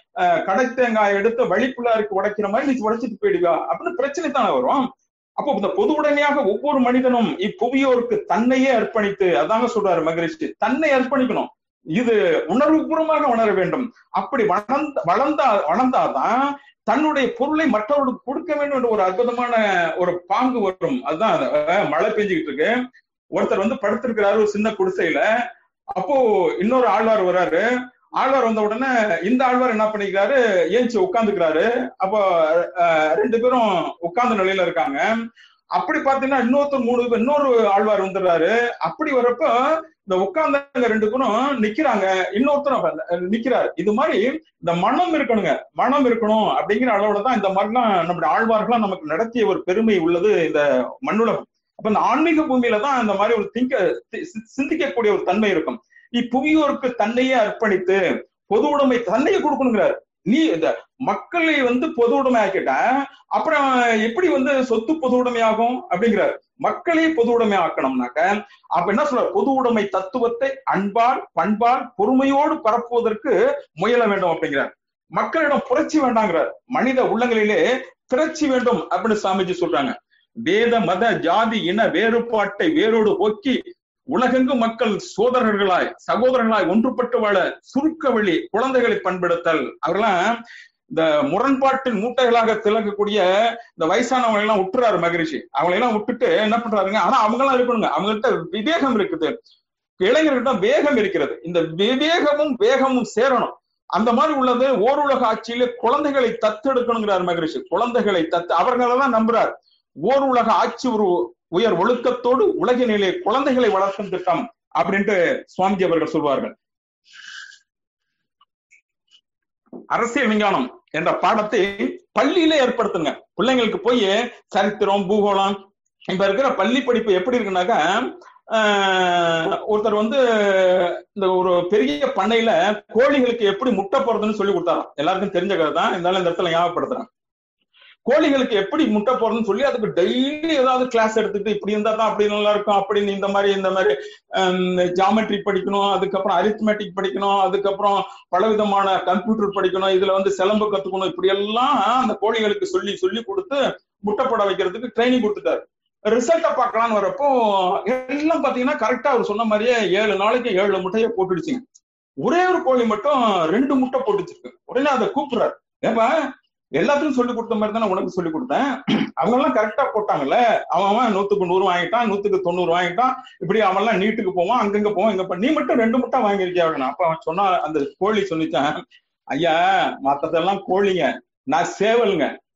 A: கடை தேங்காய் எடுத்து வழிப்புள்ளாருக்கு உடைக்கிற மாதிரி நீ உடைச்சிட்டு போயிடுவா அப்படின்னு பிரச்சனை தானே வரும் அப்போ இந்த பொது உடமையாக ஒவ்வொரு மனிதனும் இப்புவியோருக்கு தன்னையே அர்ப்பணித்து அதாங்க சொல்றாரு மகரிஷி தன்னை அர்ப்பணிக்கணும் இது உணர்வுபூர்வமாக உணர வேண்டும் அப்படி வளர்ந்த வளர்ந்தா வளர்ந்தாதான் தன்னுடைய பொருளை மற்றவர்களுக்கு கொடுக்க வேண்டும் என்ற ஒரு அற்புதமான ஒரு பாங்கு வரும் அதுதான் மழை பெஞ்சுக்கிட்டு இருக்கு ஒருத்தர் வந்து படுத்திருக்கிறாரு ஒரு சின்ன குடிசையில அப்போ இன்னொரு ஆழ்வார் வர்றாரு ஆழ்வார் வந்த உடனே இந்த ஆழ்வார் என்ன பண்ணிக்கிறாரு ஏஞ்சி உட்காந்துக்கிறாரு அப்போ ரெண்டு பேரும் உட்கார்ந்த நிலையில இருக்காங்க அப்படி பாத்தீங்கன்னா இன்னொருத்தர் மூணு இன்னொரு ஆழ்வார் வந்துடுறாரு அப்படி வரப்ப இந்த உட்கார்ந்தவங்க ரெண்டு பேரும் நிக்கிறாங்க இன்னொருத்தரும் நிக்கிறாரு இது மாதிரி இந்த மனம் இருக்கணுங்க மனம் இருக்கணும் அப்படிங்கிற அளவுல தான் இந்த மாதிரிலாம் நம்முடைய ஆழ்வார்கள்லாம் நமக்கு நடத்திய ஒரு பெருமை உள்ளது இந்த மண்ணுலகம் அப்ப இந்த ஆன்மீக பூமியில தான் இந்த மாதிரி ஒரு திங்க சிந்திக்கக்கூடிய ஒரு தன்மை இருக்கும் இப்புவியோருக்கு தன்னையே அர்ப்பணித்து பொது உடைமை தன்னையே கொடுக்கணுங்கிறாரு நீ இந்த மக்களை வந்து பொது உடைமை ஆக்கிட்ட அப்புறம் எப்படி வந்து சொத்து பொது உடைமையாகும் அப்படிங்கிறாரு மக்களை பொது உடைமை ஆக்கணும்னாக்க அப்ப என்ன சொல்ற பொது உடைமை தத்துவத்தை அன்பால் பண்பால் பொறுமையோடு பரப்புவதற்கு முயல வேண்டும் அப்படிங்கிறார் மக்களிடம் புரட்சி வேண்டாங்கிறார் மனித உள்ளங்களிலே திரட்சி வேண்டும் அப்படின்னு சாமிஜி சொல்றாங்க வேத மத ஜாதி இன வேறுபாட்டை வேரோடு போக்கி உலகெங்கும் மக்கள் சோதரர்களாய் சகோதரர்களாய் ஒன்றுபட்டு வாழ சுருக்க வழி குழந்தைகளை பண்படுத்தல் அவரெல்லாம் இந்த முரண்பாட்டின் மூட்டைகளாக திளக்கக்கூடிய இந்த வயசானவங்க எல்லாம் விட்டுறாரு மகரிஷி அவங்களை எல்லாம் விட்டுட்டு என்ன பண்றாருங்க ஆனா அவங்க எல்லாம் இருக்கணுங்க அவங்கள்ட்ட விவேகம் இருக்குது இளைஞர்கிட்ட வேகம் இருக்கிறது இந்த விவேகமும் வேகமும் சேரணும் அந்த மாதிரி உள்ளது ஓருலக ஆட்சியில குழந்தைகளை தத்தெடுக்கணுங்கிறார் மகரிஷி குழந்தைகளை தத்து அவர்களெல்லாம் நம்புறார் ஓர் உலக ஆட்சி ஒரு உயர் ஒழுக்கத்தோடு உலகினிலே குழந்தைகளை வளர்க்கும் திட்டம் அப்படின்ட்டு சுவாமிஜி அவர்கள் சொல்வார்கள் அரசியல் விஞ்ஞானம் என்ற பாடத்தை பள்ளியிலே ஏற்படுத்துங்க பிள்ளைங்களுக்கு போய் சரித்திரம் பூகோளம் இப்ப இருக்கிற பள்ளி படிப்பு எப்படி இருக்குனாக்கா ஒருத்தர் வந்து இந்த ஒரு பெரிய பண்ணையில கோழிகளுக்கு எப்படி முட்டை போறதுன்னு சொல்லி கொடுத்தாராம் எல்லாருக்கும் தெரிஞ்ச கதை தான் இருந்தாலும் இந்த இடத்துல ஞாபகப்படுத்துறேன் கோழிகளுக்கு எப்படி முட்டை போறதுன்னு சொல்லி அதுக்கு டெய்லி ஏதாவது கிளாஸ் எடுத்துட்டு இப்படி இருந்தா தான் அப்படி நல்லா இருக்கும் அப்படின்னு இந்த மாதிரி இந்த மாதிரி ஜாமெட்ரி படிக்கணும் அதுக்கப்புறம் அரித்மெட்டிக் படிக்கணும் அதுக்கப்புறம் பலவிதமான கம்ப்யூட்டர் படிக்கணும் இதுல வந்து சிலம்பு கத்துக்கணும் இப்படி எல்லாம் அந்த கோழிகளுக்கு சொல்லி சொல்லி கொடுத்து முட்டை போட வைக்கிறதுக்கு ட்ரைனிங் கொடுத்துட்டாரு ரிசல்ட்டை பார்க்கலான்னு வரப்போ எல்லாம் பாத்தீங்கன்னா கரெக்டா அவர் சொன்ன மாதிரியே ஏழு நாளைக்கு ஏழு முட்டையை போட்டுடுச்சுங்க ஒரே ஒரு கோழி மட்டும் ரெண்டு முட்டை போட்டுச்சிருக்கு உடனே அதை கூப்பிடுறாரு ஏப்பா எல்லாத்துக்கும் சொல்லி கொடுத்த மாதிரி தானே உனக்கு சொல்லி கொடுத்தேன் அவங்க எல்லாம் கரெக்டா போட்டாங்கல்ல அவன் அவன் நூத்துக்கு நூறு வாங்கிட்டான் நூத்துக்கு தொண்ணூறு வாங்கிட்டான் இப்படி அவன் எல்லாம் நீட்டுக்கு போவான் அங்கங்க போவான் இங்க நீ மட்டும் ரெண்டு முட்டை வாங்கியிருக்கியா அப்ப அவன் சொன்னா அந்த கோழி சொல்லிச்சான் ஐயா மத்ததெல்லாம் கோழிங்க நான் சேவலுங்க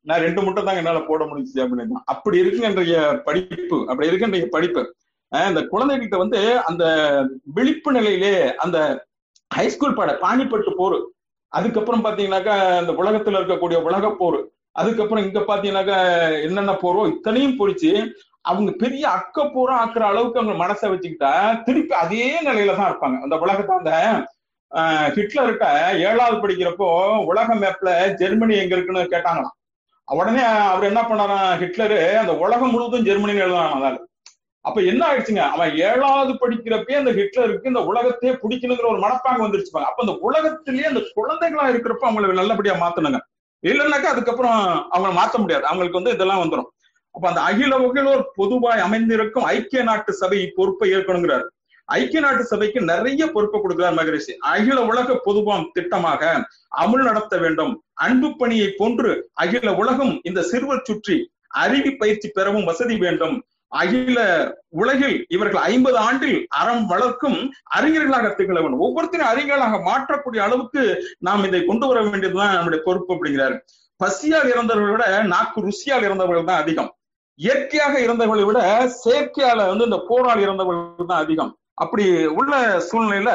A: நான் ரெண்டு முட்டை தாங்க என்னால போட முடிஞ்சுச்சு அப்படின்னு அப்படி இருக்குன்ற படிப்பு அப்படி இருக்குன்ற படிப்பு அஹ் இந்த குழந்தைகிட்ட வந்து அந்த விழிப்பு நிலையிலே அந்த ஹைஸ்கூல் பாட பாணிப்பட்டு போர் அதுக்கப்புறம் பாத்தீங்கன்னாக்கா இந்த உலகத்துல இருக்கக்கூடிய உலக போர் அதுக்கப்புறம் இங்க பாத்தீங்கன்னாக்கா என்னென்ன போரோ இத்தனையும் பொறிச்சு அவங்க பெரிய அக்க போரா ஆக்குற அளவுக்கு அவங்க மனசை வச்சுக்கிட்டா திருப்பி அதே நிலையில தான் இருப்பாங்க அந்த உலகத்தை அந்த ஆஹ் ஹிட்லர்கிட்ட ஏழாவது படிக்கிறப்போ உலக மேப்ல ஜெர்மனி எங்க இருக்குன்னு கேட்டாங்களாம் உடனே அவர் என்ன பண்ணாராம் ஹிட்லரு அந்த உலகம் முழுவதும் ஜெர்மனின்னு எழுதுனான் அதால அப்ப என்ன ஆயிடுச்சுங்க அவன் ஏழாவது படிக்கிறப்பே அந்த ஹிட்லருக்கு இந்த உலகத்தையே பிடிக்கணுங்கிற ஒரு மனப்பாங்க வந்துருச்சுப்பாங்க அப்ப அந்த உலகத்திலேயே அந்த குழந்தைகளா இருக்கிறப்ப அவங்களை நல்லபடியா மாத்தணுங்க இல்லைன்னாக்கா அதுக்கப்புறம் அவங்கள மாத்த முடியாது அவங்களுக்கு வந்து இதெல்லாம் வந்துடும் அப்ப அந்த அகில வகையிலோர் பொதுவாய் அமைந்திருக்கும் ஐக்கிய நாட்டு சபை பொறுப்பை ஏற்கணுங்கிறார் ஐக்கிய நாட்டு சபைக்கு நிறைய பொறுப்பை கொடுக்கிறார் மகரிஷி அகில உலக பொதுவாம் திட்டமாக அமுல் நடத்த வேண்டும் அன்பு பணியை போன்று அகில உலகம் இந்த சிறுவர் சுற்றி அறிவி பயிற்சி பெறவும் வசதி வேண்டும் அகில உலகில் இவர்கள் ஐம்பது ஆண்டில் அறம் வளர்க்கும் அறிஞர்களாக திகழ வேண்டும் ஒவ்வொருத்தரும் அறிஞர்களாக மாற்றக்கூடிய அளவுக்கு நாம் இதை கொண்டு வர வேண்டியதுதான் நம்முடைய பொறுப்பு அப்படிங்கிறாரு பசியால் இறந்தவர்களை விட நாக்கு ருசியால் இறந்தவர்கள் தான் அதிகம் இயற்கையாக இறந்தவர்களை விட செயற்கையால வந்து இந்த போரால் இறந்தவர்கள் தான் அதிகம் அப்படி உள்ள சூழ்நிலையில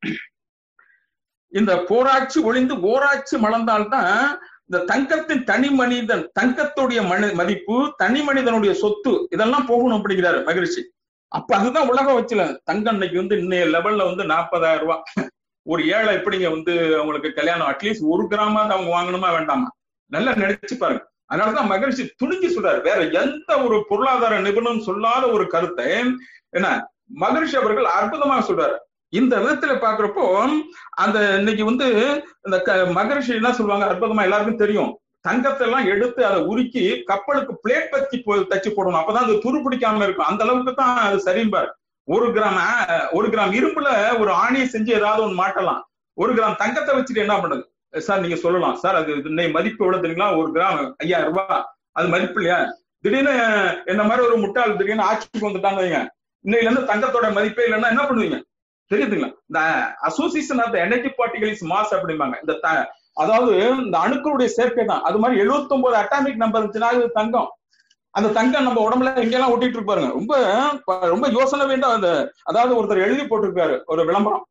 A: இந்த போராட்சி ஒளிந்து ஓராட்சி மலர்ந்தால்தான் இந்த தங்கத்தின் தனி மனிதன் தங்கத்துடைய மனி மதிப்பு தனி மனிதனுடைய சொத்து இதெல்லாம் போகணும் அப்படிங்கிறாரு மகிழ்ச்சி அப்ப அதுதான் உலக வச்சுல தங்கம் இன்னைக்கு வந்து இன்னைய லெவல்ல வந்து நாற்பதாயிரம் ரூபாய் ஒரு ஏழை எப்படிங்க வந்து அவங்களுக்கு கல்யாணம் அட்லீஸ்ட் ஒரு கிராமாவது அவங்க வாங்கணுமா வேண்டாமா நல்லா நினைச்சு பாருங்க அதனாலதான் மகிழ்ச்சி துணிஞ்சு சொல்றாரு வேற எந்த ஒரு பொருளாதார நிபுணம் சொல்லாத ஒரு கருத்தை என்ன மகரிஷி அவர்கள் அற்புதமாக சொல்றாரு இந்த விதத்துல பாக்குறப்போ அந்த இன்னைக்கு வந்து இந்த மகரிஷி என்ன சொல்லுவாங்க அற்புதமா எல்லாருக்கும் தெரியும் தங்கத்தை எல்லாம் எடுத்து அதை உருக்கி கப்பலுக்கு பிளேட் பத்தி தச்சு போடணும் அப்பதான் அது துரு பிடிக்காம இருக்கும் அந்த அளவுக்கு தான் அது சரிம்பார் ஒரு கிராம் ஒரு கிராம் இரும்புல ஒரு ஆணியை செஞ்சு ஏதாவது ஒன்று மாட்டலாம் ஒரு கிராம் தங்கத்தை வச்சுட்டு என்ன பண்ணுது சார் நீங்க சொல்லலாம் சார் அது இன்னைக்கு மதிப்பு எவ்வளவு தெரியுங்களா ஒரு கிராம் ஐயாயிரம் ரூபாய் அது மதிப்பு இல்லையா திடீர்னு என்ன மாதிரி ஒரு முட்டாள் திடீர்னு ஆட்சிக்கு வந்துட்டாங்க வைங்க இன்னையில இருந்து தங்கத்தோட மதிப்பே இல்லைன்னா என்ன பண்ணுவீங்க தெரியுதுங்களா இந்த association of energy particles mass அப்படிம்பாங்க இந்த அதாவது இந்த அணுக்களுடைய சேர்க்கை தான் அது மாதிரி எழுபத்தி ஒன்பது அட்டாமிக் நம்பர் இருந்துச்சுன்னா அது தங்கம் அந்த தங்கம் நம்ம உடம்புல எங்கெல்லாம் ஒட்டிட்டு இருப்பாருங்க ரொம்ப ரொம்ப யோசனை வேண்டாம் அந்த அதாவது ஒருத்தர் எழுதி போட்டிருக்காரு ஒரு விளம்பரம்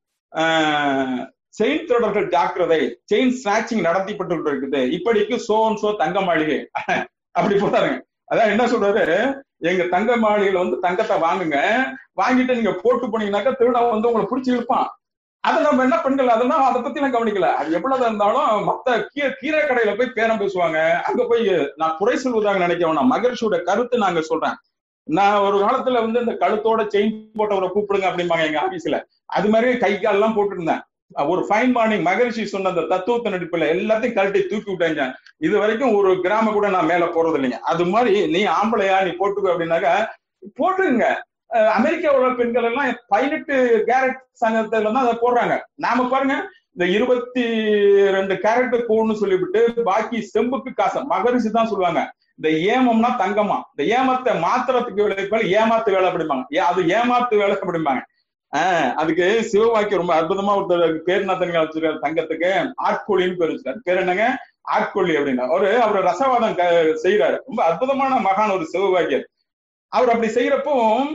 A: செயின் தொடர்கள் ஜாக்கிரதை செயின் ஸ்நாச்சிங் நடத்திப்பட்டு இருக்குது இப்படிக்கு சோன் சோ தங்க மாளிகை அப்படி போட்டாருங்க அதான் என்ன சொல்றாரு எங்க தங்க மாளிகையில வந்து தங்கத்தை வாங்குங்க வாங்கிட்டு நீங்க போட்டு போனீங்கன்னாக்கா திருட வந்து உங்களை பிடிச்சி இழுப்பான் அதை நம்ம என்ன பெண்கள் அதெல்லாம் அதை பத்தி நான் கவனிக்கல அது எவ்வளவு இருந்தாலும் மத்த கீரை கீரை கடையில போய் பேரம் பேசுவாங்க அங்க போய் நான் குறை சொல்வதாக நினைக்க வேணாம் மகிழ்ச்சியோட கருத்து நாங்க சொல்றேன் நான் ஒரு காலத்துல வந்து இந்த கழுத்தோட செயின் போட்டவரை கூப்பிடுங்க அப்படிம்பாங்க எங்க ஆபீஸ்ல அது மாதிரி கை கால் எல்லாம் போட்டுருந்தேன் ஒரு ஃபைன் மார்னிங் மகரிஷி சொன்ன அந்த தத்துவத்தின் அடிப்பில் எல்லாத்தையும் கழட்டி தூக்கி விட்டாங்க இது வரைக்கும் ஒரு கிராம கூட நான் மேல போறது இல்லைங்க அது மாதிரி நீ ஆம்பளையா நீ போட்டுக்க அப்படின்னாக்கா போட்டுங்க அமெரிக்காவோட பெண்கள் எல்லாம் பதினெட்டு கேரட் சங்கத்துல தான் அதை போடுறாங்க நாம பாருங்க இந்த இருபத்தி ரெண்டு கேரட் போடணும்னு சொல்லிவிட்டு பாக்கி செம்புக்கு காசு மகரிஷி தான் சொல்லுவாங்க இந்த ஏமம்னா தங்கமா இந்த ஏமத்தை மாத்திரத்துக்கு வேலை ஏமாத்து வேலை அப்படிம்பாங்க அது ஏமாத்து வேலை அப்படிம்பாங்க ஆஹ் அதுக்கு சிவவாக்கியம் ரொம்ப அற்புதமா ஒருத்தர் பேர் நத்தனுங்க வச்சிருக்காரு தங்கத்துக்கு ஆட்கொழின்னு பேர் வச்சிருக்காரு பேர் என்னங்க ஆட்கொள்ளி அப்படின்னா அவரு அவர் ரசவாதம் செய்யறாரு ரொம்ப அற்புதமான மகான் ஒரு சிவவாக்கியர் அவர் அப்படி செய்யறப்போ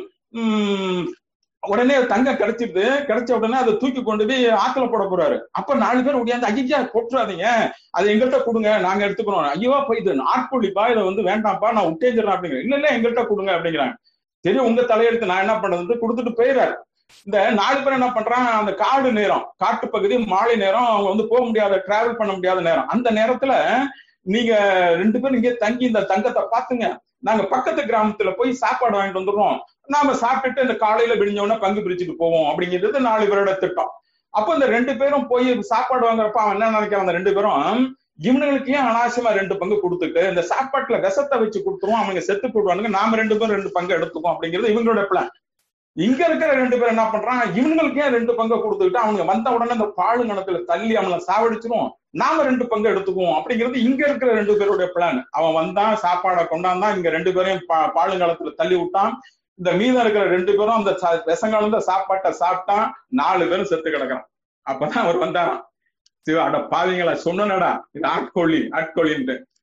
A: உம் உடனே தங்கம் கிடைச்சிருது கிடைச்ச உடனே அதை தூக்கி கொண்டு போய் ஆத்துல போட போறாரு அப்ப நாலு பேர் உடையாந்து ஐயா போட்டுறாதீங்க அதை எங்கள்கிட்ட கொடுங்க நாங்க எடுத்துக்கிறோம் ஐயோ இது ஆட்கொள்ளிப்பா இதை வந்து வேண்டாம்ப்பா நான் விட்டேஞ்சிடறேன் அப்படிங்கிற இல்ல இல்ல எங்கள்கிட்ட கொடுங்க அப்படிங்கிறாங்க சரி உங்க தலையெடுத்து நான் என்ன பண்றது கொடுத்துட்டு போயிடுறாரு இந்த நாலு பேர் என்ன பண்றான் அந்த காடு நேரம் காட்டு பகுதி மாலை நேரம் அவங்க வந்து போக முடியாத டிராவல் பண்ண முடியாத நேரம் அந்த நேரத்துல நீங்க ரெண்டு பேரும் இங்கே தங்கி இந்த தங்கத்தை பாத்துங்க நாங்க பக்கத்து கிராமத்துல போய் சாப்பாடு வாங்கிட்டு வந்துடுறோம் நாம சாப்பிட்டுட்டு இந்த காலையில விடிஞ்சோடனே பங்கு பிரிச்சுட்டு போவோம் அப்படிங்கிறது நாலு பேரோட திட்டம் அப்ப இந்த ரெண்டு பேரும் போய் சாப்பாடு வாங்குறப்ப அவன் என்ன நினைக்கிறான் அந்த ரெண்டு பேரும் இவனுங்களுக்கு ஏன் அனாவசியமா ரெண்டு பங்கு கொடுத்துட்டு இந்த சாப்பாட்டுல விஷத்தை வச்சு கொடுத்துருவோம் அவங்க செத்து போடுவானுங்க நாம ரெண்டு பேரும் ரெண்டு பங்கு எடுத்துப்போம் அப்படிங்கிறது இவங்களோட பிளான் இங்க இருக்கிற ரெண்டு பேர் என்ன பண்றான் இவங்களுக்கு ஏன் ரெண்டு பங்கை கொடுத்துக்கிட்டு அவங்க வந்த உடனே இந்த பாலுங்கணத்துல தள்ளி அவனை சாவடிச்சிரும் நாம ரெண்டு பங்கு எடுத்துக்குவோம் அப்படிங்கிறது இங்க இருக்கிற ரெண்டு பேருடைய பிளான் அவன் வந்தான் சாப்பாடை கொண்டாந்தான் இங்க ரெண்டு பேரையும் பா பாலுங்காலத்துல தள்ளி விட்டான் இந்த மீதம் இருக்கிற ரெண்டு பேரும் அந்த விஷங்காலந்த சாப்பாட்டை சாப்பிட்டான் நாலு பேரும் செத்து கிடக்குறான் அப்பதான் அவர் வந்தாராம் சிவா அட பாவிங்களா சொன்னடா இது ஆட்கொள்ளி ஆட்கொள்ளின்ட்டு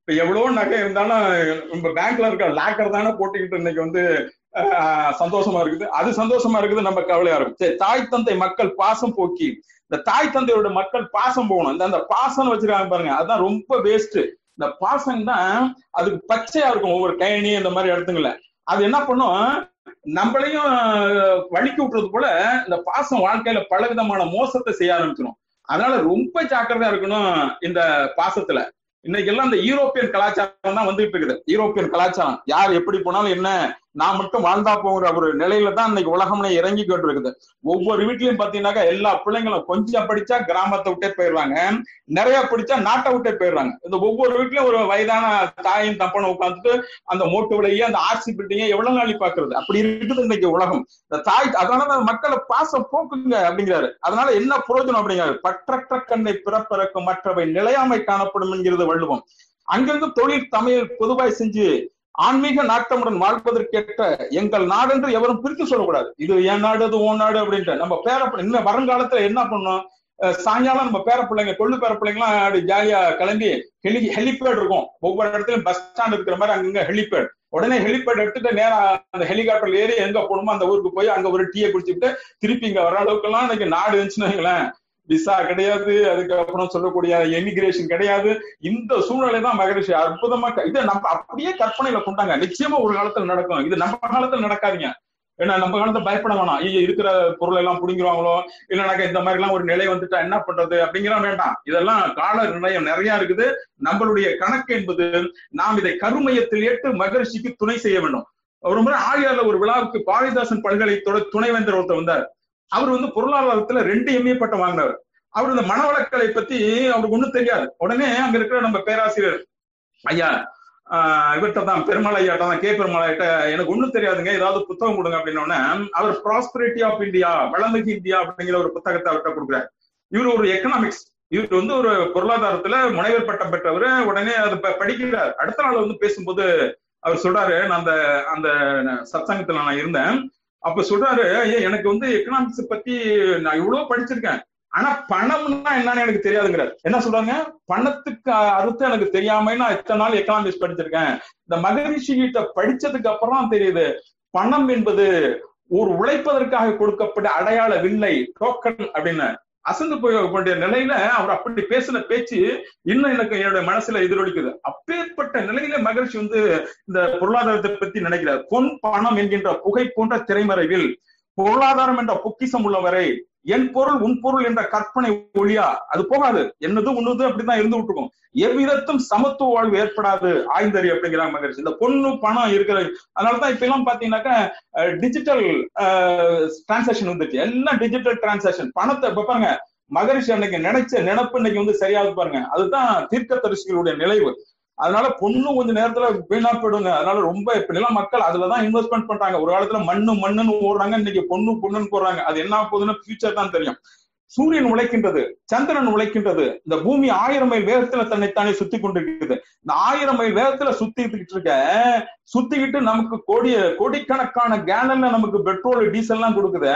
A: இப்ப எவ்வளவு நகை இருந்தாலும் நம்ம பேங்க்ல இருக்க லாக்கர் தானே போட்டுக்கிட்டு இன்னைக்கு வந்து ஆஹ், சந்தோஷமா இருக்குது அது சந்தோஷமா இருக்குது நம்ம கவலையா இருக்கும் சரி தாய் தந்தை மக்கள் பாசம் போக்கி இந்த தாய் தந்தையோட மக்கள் பாசம் போகணும் இந்த அந்த பாசம் வச்சிருக்காங்க பாருங்க அதுதான் ரொம்ப வேஸ்ட் இந்த பாசம் தான் அதுக்கு பச்சையா இருக்கும் ஒவ்வொரு கைனி இந்த மாதிரி இடத்துங்கள்ல அது என்ன பண்ணும் நம்மளையும் ஆஹ், வலிக்கி விட்டுறது போல இந்த பாசம் வாழ்க்கையில பலவிதமான மோசத்தை செய்ய ஆரம்பிச்சிடும் அதனால ரொம்ப ஜாக்கிரதையா இருக்கணும் இந்த பாசத்துல இன்னைக்கு எல்லாம் இந்த யூரோப்பியன் கலாச்சாரம் தான் வந்துட்டு இருக்குது யூரோப்பியன் கலாச்சாரம் யார் எப்படி போனாலும் என்ன நான் மட்டும் வாழ்ந்தா போகிற ஒரு நிலையில தான் இன்னைக்கு உலகம்னே இறங்கி கொண்டு இருக்குது ஒவ்வொரு வீட்லயும் பாத்தீங்கன்னாக்கா எல்லா பிள்ளைங்களும் கொஞ்சம் படிச்சா கிராமத்தை விட்டே போயிடுவாங்க நிறைய படிச்சா நாட்டை விட்டே போயிடுறாங்க இந்த ஒவ்வொரு வீட்லயும் ஒரு வயதான தாயும் தப்பனும் உட்காந்துட்டு அந்த மோட்டு விலையே அந்த ஆர்சி பில்டிங்க எவ்வளவு நாளி பாக்குறது அப்படி இருக்குது இன்னைக்கு உலகம் இந்த தாய் அதனால அந்த மக்களை பாசம் போக்குங்க அப்படிங்கிறாரு அதனால என்ன பிரயோஜனம் அப்படிங்கிறாரு பற்றற்ற கண்ணை பிறப்பிறக்கும் மற்றவை நிலையாமை காணப்படும் என்கிறது வள்ளுவம் அங்கிருந்து தொழில் தமிழ் பொதுவாய் செஞ்சு ஆன்மீக நாட்டமுடன் வாழ்வதற்கேற்ற எங்கள் நாடென்று எவரும் பிரித்து சொல்லக்கூடாது இது என் நாடு அது உன் நாடு அப்படின்ட்டு நம்ம பேர இன்னும் வருங்காலத்துல என்ன பண்ணோம் அஹ் சாயங்காலம் நம்ம பேர பிள்ளைங்க கொள்ளு பேர பிள்ளைங்களாம் அப்படி ஜாலியா கிளம்பி ஹெலி ஹெலிபேட் இருக்கும் ஒவ்வொரு இடத்துலயும் பஸ் ஸ்டாண்ட் இருக்கிற மாதிரி அங்கங்க ஹெலிபேட் உடனே ஹெலிபேட் எடுத்துட்டு நேரா அந்த ஹெலிகாப்டர்ல ஏறி எங்க போகணுமோ அந்த ஊருக்கு போய் அங்க ஒரு டீயை குடிச்சுட்டு திருப்பி இங்க வர அளவுக்கு எல்லாம் இன்னைக்கு நாடு இருந்துச்சுன்னு வைங்களேன் விசா கிடையாது அதுக்கப்புறம் சொல்லக்கூடிய எமிகிரேஷன் கிடையாது இந்த சூழ்நிலை தான் மகரிஷி அற்புதமா க- இதை நம்ம அப்படியே கற்பனையில கொண்டாங்க நிச்சயமா ஒரு காலத்துல நடக்கும் இது நம்ம காலத்துல நடக்காதீங்க ஏன்னா நம்ம காலத்துல பயப்பட வேணாம் ஐயோ இருக்கிற பொருளை எல்லாம் புடிங்கிருவாங்களோ இல்லைனாக்கா இந்த மாதிரி எல்லாம் ஒரு நிலை வந்துட்டா என்ன பண்றது அப்படிங்கிற வேண்டாம் இதெல்லாம் கால நிர்ணயம் நிறைய இருக்குது நம்மளுடைய கணக்கு என்பது நாம் இதை கருமையத்தில் ஏற்று மகரிஷிக்கு துணை செய்ய வேண்டும் ஒரு முறை ஆழியார்ல ஒரு விழாவுக்கு பாரதிதாசன் பல்கலைக்கழக துணைவேந்தர் ஒருத்தர் வந்தார் அவர் வந்து பொருளாதாரத்துல ரெண்டு எம்ஏ பட்டம் வாங்கினவர் அவர் இந்த மனவளக்கலை பத்தி அவருக்கு ஒண்ணும் தெரியாது உடனே அங்க இருக்கிற நம்ம பேராசிரியர் ஐயா ஆஹ் இவர்கிட்ட தான் பெருமாள் ஐயாட்ட தான் கே பெருமாள் ஐயாட்ட எனக்கு ஒண்ணும் தெரியாதுங்க ஏதாவது புத்தகம் கொடுங்க அப்படின்ன உடனே அவர் ப்ராஸ்பரிட்டி ஆஃப் இந்தியா வளமிகு இந்தியா அப்படிங்கிற ஒரு புத்தகத்தை அவர்கிட்ட கொடுக்குறாரு இவர் ஒரு எக்கனாமிக்ஸ் இவர் வந்து ஒரு பொருளாதாரத்துல முனைவர் பட்டம் பெற்றவர் உடனே அது ப- படிக்கிறார் அடுத்த நாள் வந்து பேசும்போது அவர் சொல்றாரு நான் அந்த அந்த சத்சங்கத்துல நான் இருந்தேன் அப்ப சொல்றாரு ஐயா எனக்கு வந்து எக்கனாமிக்ஸ் பத்தி நான் இவ்வளவு படிச்சிருக்கேன் ஆனா பணம்னா என்னன்னு எனக்கு தெரியாதுங்கிறார் என்ன சொல்றாங்க பணத்துக்கு அறுத்து எனக்கு தெரியாம நான் இத்தனை நாள் எக்கனாமிக்ஸ் படிச்சிருக்கேன் இந்த மகரிஷி கிட்ட படிச்சதுக்கு அப்புறம் தான் தெரியுது பணம் என்பது ஒரு உழைப்பதற்காக கொடுக்கப்பட்ட அடையாள வில்லை டோக்கன் அப்படின்னு அசந்து போய் வேண்டிய நிலையில அவர் அப்படி பேசின பேச்சு இன்னும் எனக்கு என்னுடைய மனசுல எதிரொலிக்குது அப்பேற்பட்ட நிலையில மகிழ்ச்சி வந்து இந்த பொருளாதாரத்தை பத்தி நினைக்கிறார் பொன் பணம் என்கின்ற புகை போன்ற திரைமறைவில் பொருளாதாரம் என்ற பொக்கிசம் உள்ளவரை என் பொருள் உன் பொருள் என்ற கற்பனை ஒளியா அது போகாது என்னது உன்னது அப்படிதான் இருந்து விட்டுருக்கும் எவ்விதத்தும் சமத்துவ வாழ்வு ஏற்படாது ஆய்ந்தறி அப்படிங்கிறாங்க மகரிஷி இந்த பொண்ணு பணம் இருக்கிற அதனாலதான் இப்ப எல்லாம் பாத்தீங்கன்னாக்கா டிஜிட்டல் டிரான்சாக்ஷன் வந்துச்சு எல்லாம் டிஜிட்டல் டிரான்சாக்ஷன் பணத்தை இப்ப பாருங்க மகரிஷி அன்னைக்கு நினைச்ச நினைப்பு இன்னைக்கு வந்து சரியாது பாருங்க அதுதான் தீர்க்கதரிசிகளுடைய நிலைவு அதனால பொண்ணு கொஞ்ச நேரத்துல வீணா போயிடுங்க அதனால ரொம்ப இப்ப நிலம் மக்கள் அதுலதான் இன்வெஸ்ட்மெண்ட் பண்றாங்க ஒரு காலத்துல மண்ணு மண்ணுன்னு ஓடுறாங்க இன்னைக்கு பொண்ணு பொண்ணுன்னு போடுறாங்க அது என்ன போகுதுன்னு ஃபியூச்சர் தான் தெரியும் சூரியன் உழைக்கின்றது சந்திரன் உழைக்கின்றது இந்த பூமி ஆயிரம் மைல் வேகத்துல தன்னைத்தானே சுத்தி கொண்டிருக்குது இந்த ஆயிரம் மைல் வேகத்துல சுத்திக்கிட்டு இருக்க சுத்திக்கிட்டு நமக்கு கோடி கோடிக்கணக்கான கேலன்ல நமக்கு பெட்ரோல் டீசல் எல்லாம் கொடுக்குது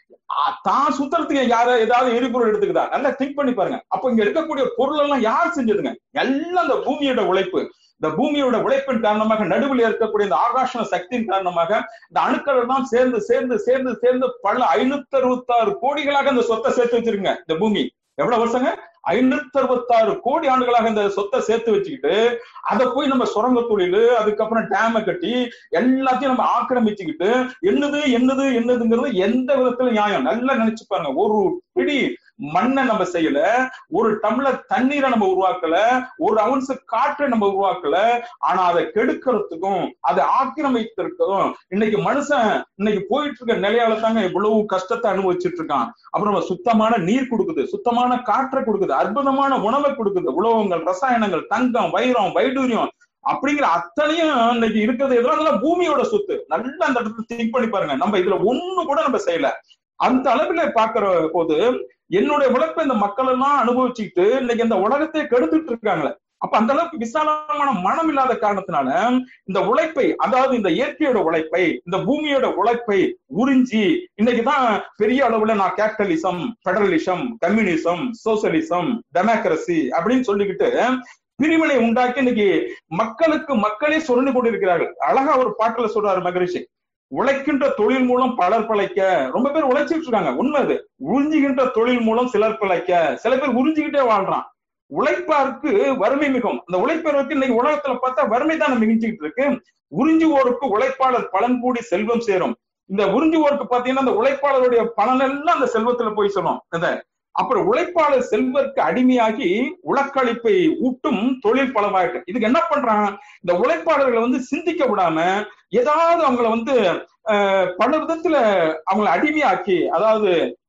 A: தான் சுத்துறதுக்கு யார ஏதாவது எரிபொருள் எடுத்துக்குதா நல்லா திங்க் பண்ணி பாருங்க அப்ப இங்க இருக்கக்கூடிய பொருள் எல்லாம் யார் செஞ்சதுங்க எல்லாம் இந்த பூமியோட உழைப்பு இந்த பூமியோட உழைப்பின் காரணமாக நடுவில் இருக்கக்கூடிய இந்த ஆகாஷன சக்தியின் காரணமாக இந்த அணுக்கள் எல்லாம் சேர்ந்து சேர்ந்து சேர்ந்து சேர்ந்து பல ஐநூத்தி அறுபத்தி ஆறு கோடிகளாக இந்த சொத்தை சேர்த்து வச்சிருங்க இந்த பூமி எவ்வளவு வருஷங்க ஐநூத்தி அறுபத்தாறு கோடி ஆண்டுகளாக இந்த சொத்தை சேர்த்து வச்சுக்கிட்டு அதை போய் நம்ம சுரங்க தொழில் அதுக்கப்புறம் டேமை கட்டி எல்லாத்தையும் நம்ம ஆக்கிரமிச்சுக்கிட்டு என்னது என்னது என்னதுங்கிறது எந்த விதத்துல நியாயம் நல்லா நினைச்சு பாருங்க ஒரு பிடி மண்ணை நம்ம செய்யல ஒரு டம்ளர் தண்ணீரை நம்ம உருவாக்கல ஒரு அவுன்ஸ் காற்றை நம்ம உருவாக்கல ஆனா அதை கெடுக்கிறதுக்கும் அதை ஆக்கிரமித்திருக்கிறதும் இன்னைக்கு மனுஷன் இன்னைக்கு போயிட்டு இருக்க நிலையால தாங்க இவ்வளவு கஷ்டத்தை அனுபவிச்சுட்டு இருக்கான் அப்புறம் சுத்தமான நீர் கொடுக்குது சுத்தமான காற்றை கொடுக்குது அற்புதமான உணவை கொடுக்குது உலோகங்கள் ரசாயனங்கள் தங்கம் வைரம் வைடூரியம் அப்படிங்கிற அத்தனையும் இன்னைக்கு இருக்கிறது எதுவும் பூமியோட சொத்து நல்லா அந்த இடத்துல திங்க் பண்ணி பாருங்க நம்ம இதுல ஒண்ணு கூட நம்ம செய்யல அந்த அளவுல பாக்குற போது என்னுடைய உழைப்பை இந்த மக்கள் எல்லாம் அனுபவிச்சுக்கிட்டு இன்னைக்கு இந்த உலகத்தை கெடுத்துட்டு இருக்காங்களே அப்ப அந்த அளவுக்கு விசாலமான மனம் இல்லாத காரணத்தினால இந்த உழைப்பை அதாவது இந்த இயற்கையோட உழைப்பை இந்த பூமியோட உழைப்பை உறிஞ்சி இன்னைக்குதான் பெரிய அளவுல நான் capitalism federalism communism socialism democracy அப்படின்னு சொல்லிக்கிட்டு பிரிவினை உண்டாக்கி இன்னைக்கு மக்களுக்கு மக்களே சுரண்டு கொண்டிருக்கிறார்கள் அழகா ஒரு பாட்டுல சொல்றாரு மகரிஷி உழைக்கின்ற தொழில் மூலம் பலர் பிழைக்க ரொம்ப பேர் உழைச்சிட்டு இருக்காங்க உண்மை அது உறிஞ்சுகின்ற தொழில் மூலம் சிலர் பிழைக்க சில பேர் உறிஞ்சிக்கிட்டே வாழ்றான் உழைப்பாருக்கு வறுமை மிகும் அந்த உழைப்பவருக்கு இன்னைக்கு உலகத்துல பார்த்தா வறுமை தான் மிகிஞ்சுக்கிட்டு இருக்கு உறிஞ்சுவோருக்கு உழைப்பாளர் பலன் கூடி செல்வம் சேரும் இந்த உறிஞ்சுவோருக்கு பாத்தீங்கன்னா அந்த உழைப்பாளருடைய பலன் எல்லாம் அந்த செல்வத்துல போய் சொல்லும் இந்த அப்புறம் உழைப்பாளர் செல்வருக்கு அடிமையாகி உலக்களிப்பை ஊட்டும் தொழில் பலமாயிட்டு இதுக்கு என்ன பண்றான் இந்த உழைப்பாளர்களை வந்து சிந்திக்க விடாம ஏதாவது அவங்கள வந்து பல விதத்துல அவங்களை அடிமையாக்கி அதாவது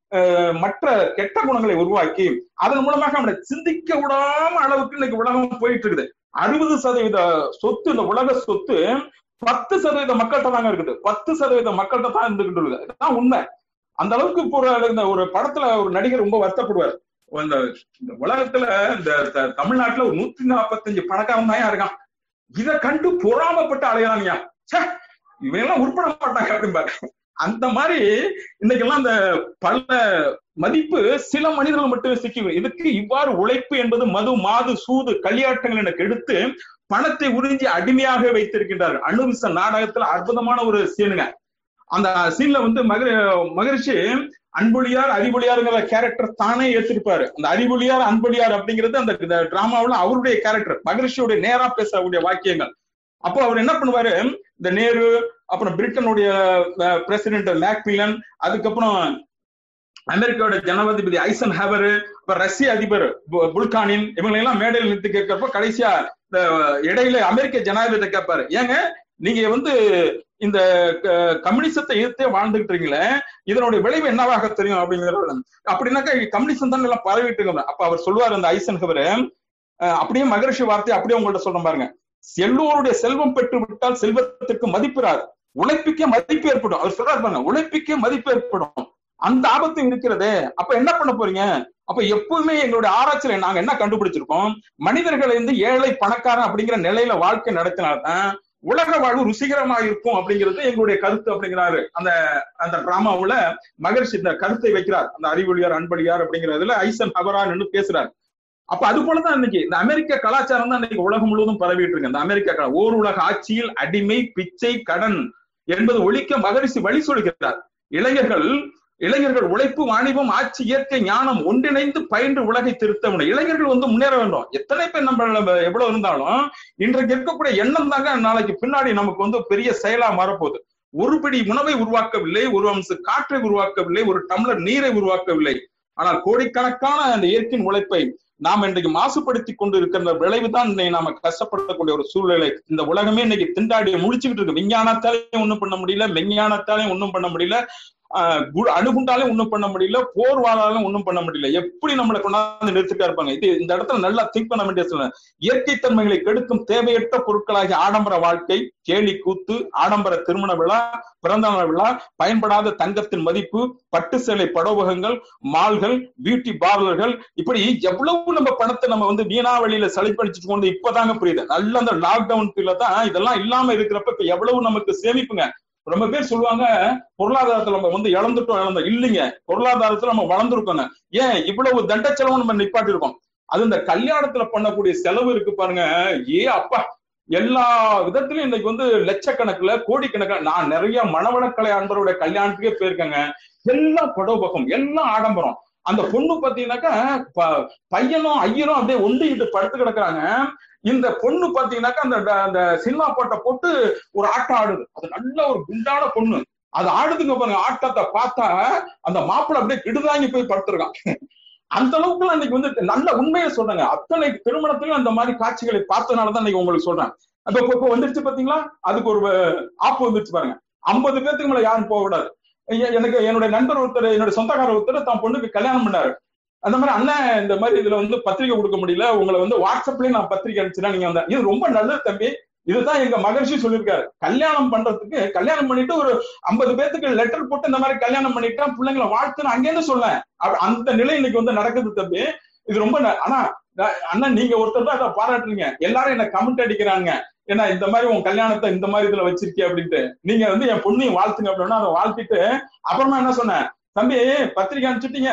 A: மற்ற கெட்ட குணங்களை உருவாக்கி அதன் மூலமாக அவனை சிந்திக்க விடாம அளவுக்கு இன்னைக்கு உலகம் போயிட்டு இருக்குது அறுபது சதவீத சொத்து இந்த உலக சொத்து பத்து சதவீத மக்கள்கிட்ட தாங்க இருக்குது பத்து சதவீத மக்கள்கிட்ட தான் இருந்துகிட்டு இருக்குது இதுதான் உண்மை அந்த அளவுக்கு இப்போ இந்த ஒரு படத்துல ஒரு நடிகர் ரொம்ப வருத்தப்படுவார் இந்த இந்த உலகத்துல இந்த தமிழ்நாட்டுல ஒரு நூத்தி நாற்பத்தஞ்சு பணக்காரன் தான் இருக்கான் இதை கண்டு பொறாமப்பட்டு அலையறாங்க சே இவங்கெல்லாம் உருப்பட மாட்டாங்க அப்படிம்பாரு அந்த மாதிரி இன்னைக்கெல்லாம் அந்த பல மதிப்பு சில மனிதர்கள் மட்டுமே சிக்கி இதுக்கு இவ்வாறு உழைப்பு என்பது மது மாது சூது களியாட்டங்கள் எனக்கு எடுத்து பணத்தை உறிஞ்சி அடிமையாக வைத்திருக்கின்றார்கள் அணுவிச நாடகத்துல அற்புதமான ஒரு சீனுங்க அந்த சீன்ல வந்து மகர மகரிஷி அன்பொழியார் அறிவொழியாருங்கிற கேரக்டர் தானே ஏற்றிருப்பாரு அந்த அறிவொழியார் அன்பொழியார் அப்படிங்கிறது அந்த டிராமாவில் அவருடைய கேரக்டர் மகரிஷியோட நேரா பேசக்கூடிய வாக்கியங்கள் அப்போ அவர் என்ன பண்ணுவாரு இந்த நேரு அப்புறம் பிரிட்டனுடைய பிரசிடென்ட் மேக்மிலன் அதுக்கப்புறம் அமெரிக்காவோட ஜனாதிபதி ஐசன் ஹேவர் அப்புறம் ரஷ்ய அதிபர் புல்கானின் இவங்களை எல்லாம் மேடையில் நிறுத்தி கேட்கிறப்ப கடைசியா இந்த இடையில அமெரிக்க ஜனாதிபதி கேட்பாரு ஏங்க நீங்க வந்து இந்த கம்யூனிசத்தை எதிர்த்தே வாழ்ந்துகிட்டு இருக்கீங்களே இதனுடைய விளைவு என்னவாக தெரியும் அப்படிங்கிற அப்படின்னாக்கா கம்யூனிசம் தான் எல்லாம் பரவிட்டு இருக்க அப்ப அவர் சொல்லுவார் அந்த ஐசன் ஹவர் அப்படியே மகரிஷி வார்த்தை அப்படியே உங்கள்ட்ட சொல்றேன் பாருங்க எல்லோருடைய செல்வம் பெற்று விட்டால் செல்வத்திற்கு மதிப்பிறார் உழைப்புக்கே மதிப்பு ஏற்படும் அவர் சொல்றாரு பாருங்க உழைப்புக்கே மதிப்பு ஏற்படும் அந்த ஆபத்து இருக்கிறதே அப்ப என்ன பண்ண போறீங்க அப்ப எப்பவுமே எங்களுடைய ஆராய்ச்சியில நாங்க என்ன கண்டுபிடிச்சிருக்கோம் மனிதர்களை வந்து ஏழை பணக்காரன் அப்படிங்கிற நிலையில வாழ்க்கை நடத்தினால்தான் உலக வாழ்வு ருசிகரமா இருக்கும் அப்படிங்கிறது எங்களுடைய கருத்து அப்படிங்கிறாரு அந்த அந்த டிராமாவுல மகர்ஷி இந்த கருத்தை வைக்கிறார் அந்த அறிவொழியார் அன்படியார் அப்படிங்கிறதுல ஐசன் ஹவரான்னு பேசுறாரு அப்ப அது போலதான் இன்னைக்கு இந்த அமெரிக்க கலாச்சாரம் தான் இன்னைக்கு உலகம் முழுவதும் பரவிட்டு இருக்கு இந்த அமெரிக்க ஓர் உலக ஆட்சியில் அடிமை பிச்சை கடன் என்பது ஒழிக்க மகரிஷி வழி சொல்கிறார் இளைஞர்கள் இளைஞர்கள் உழைப்பு வாணிபம் ஆட்சி இயற்கை ஞானம் ஒன்றிணைந்து பயின்று உலகை திருத்த முடியும் இளைஞர்கள் வந்து முன்னேற வேண்டும் எத்தனை பேர் நம்ம எவ்வளவு இருந்தாலும் இன்றைக்கு இருக்கக்கூடிய எண்ணம் தாங்க நாளைக்கு பின்னாடி நமக்கு வந்து பெரிய செயலா மாறப்போகுது ஒரு பிடி உணவை உருவாக்கவில்லை ஒரு அம்ச காற்றை உருவாக்கவில்லை ஒரு டம்ளர் நீரை உருவாக்கவில்லை ஆனால் கோடிக்கணக்கான அந்த இயற்கையின் உழைப்பை நாம் இன்றைக்கு மாசுபடுத்தி கொண்டு இருக்கிற விளைவு தான் இன்னைக்கு நாம கஷ்டப்படக்கூடிய ஒரு சூழ்நிலை இந்த உலகமே இன்னைக்கு திண்டாடி முடிச்சுக்கிட்டு இருக்கு விஞ்ஞானத்தாலையும் ஒண்ணும் பண்ண முடியல மெஞ்ஞானத்தாலையும் ஒண்ணும் பண்ண முடியல அணுகுண்டாலும் ஒண்ணும் பண்ண முடியல போர் வாழாலும் ஒண்ணும் பண்ண முடியல எப்படி நம்மளை கொண்டாந்து நிறுத்திட்டா இருப்பாங்க இது இந்த இடத்துல நல்லா திங்க் பண்ண வேண்டிய சொல்ல இயற்கை தன்மைகளை கெடுக்கும் தேவையற்ற பொருட்களாகிய ஆடம்பர வாழ்க்கை கேலி கூத்து ஆடம்பர திருமண விழா பிறந்தநாள் விழா பயன்படாத தங்கத்தின் மதிப்பு பட்டு சேலை படோபகங்கள் மால்கள் பியூட்டி பார்லர்கள் இப்படி எவ்வளவு நம்ம பணத்தை நம்ம வந்து வீணா வழியில செலவழிச்சுட்டு கொண்டு இப்பதாங்க புரியுது நல்ல அந்த லாக்டவுன் பீரியட்ல தான் இதெல்லாம் இல்லாம இருக்கிறப்ப இப்ப எவ்வளவு நமக்கு சேமிப்புங்க ரொம்ப பேர் சொல்லுவாங்க பொருளாதாரத்துல நம்ம வந்து இழந்துட்டோம் இழந்தோம் இல்லைங்க பொருளாதாரத்துல நம்ம வளர்ந்துருக்கோங்க ஏன் இவ்வளவு தண்ட செலவு நம்ம நிப்பாட்டி இருக்கோம் அது இந்த கல்யாணத்துல பண்ணக்கூடிய செலவு இருக்கு பாருங்க ஏ அப்பா எல்லா விதத்திலயும் இன்னைக்கு வந்து லட்சக்கணக்குல கோடிக்கணக்கில் நான் நிறைய மணவளக்கலை அன்பருடைய கல்யாணத்துக்கே போயிருக்கேங்க எல்லாம் படோபகம் எல்லாம் ஆடம்பரம் அந்த பொண்ணு பாத்தீங்கன்னாக்கா பையனும் ஐயனும் அப்படியே ஒண்டிக்கிட்டு படுத்து கிடக்குறாங்க இந்த பொண்ணு பாத்தீங்கன்னாக்கா அந்த அந்த சினிமா பாட்டை போட்டு ஒரு ஆட்டம் ஆடுது அது நல்ல ஒரு குண்டான பொண்ணு அது ஆடுதுங்க பாருங்க ஆட்டத்தை பார்த்தா அந்த மாப்பிள்ள அப்படியே கிடுதாங்கி போய் படுத்துருக்கான் அந்த அளவுக்கு அன்னைக்கு வந்து நல்ல உண்மையை சொல்றாங்க அத்தனை திருமணத்திலும் அந்த மாதிரி காட்சிகளை பார்த்தனாலதான் இன்னைக்கு உங்களுக்கு சொல்றேன் அந்த இப்போ வந்துருச்சு பாத்தீங்களா அதுக்கு ஒரு ஆப்பு வந்துருச்சு பாருங்க ஐம்பது பேத்துக்கு மேல யாரும் போக கூடாது எனக்கு என்னுடைய நண்பர் ஒருத்தர் என்னுடைய சொந்தக்காரர் ஒருத்தர் தான் பொண்ணுக்கு கல்யாணம் பண்ணாரு அந்த மாதிரி அண்ணன் இந்த மாதிரி இதுல வந்து பத்திரிகை கொடுக்க முடியல உங்களை வந்து வாட்ஸ்அப்லயே நான் பத்திரிகை அனுப்பிச்சுனா நீங்க வந்தேன் இது ரொம்ப நல்லது தம்பி இதுதான் எங்க மகர்ஷி சொல்லியிருக்காரு கல்யாணம் பண்றதுக்கு கல்யாணம் பண்ணிட்டு ஒரு ஐம்பது பேத்துக்கு லெட்டர் போட்டு இந்த மாதிரி கல்யாணம் பண்ணிட்டா பிள்ளைங்களை வாழ்த்துன்னு அங்கேருந்து சொல்ல அந்த நிலை இன்னைக்கு வந்து நடக்குது தம்பி இது ரொம்ப ஆனா அண்ணன் நீங்க ஒருத்தர் தான் அதை பாராட்டுறீங்க எல்லாரும் என்ன கமெண்ட் அடிக்கிறாங்க ஏன்னா இந்த மாதிரி உன் கல்யாணத்தை இந்த மாதிரி இதுல வச்சிருக்கே அப்படின்ட்டு நீங்க வந்து என் பொண்ணையும் வாழ்த்துங்க அப்படின்னா அதை வாழ்த்திட்டு அப்புறமா என்ன சொன்னேன் தம்பி பத்திரிக்கை அனுப்பிச்சுட்டீங்க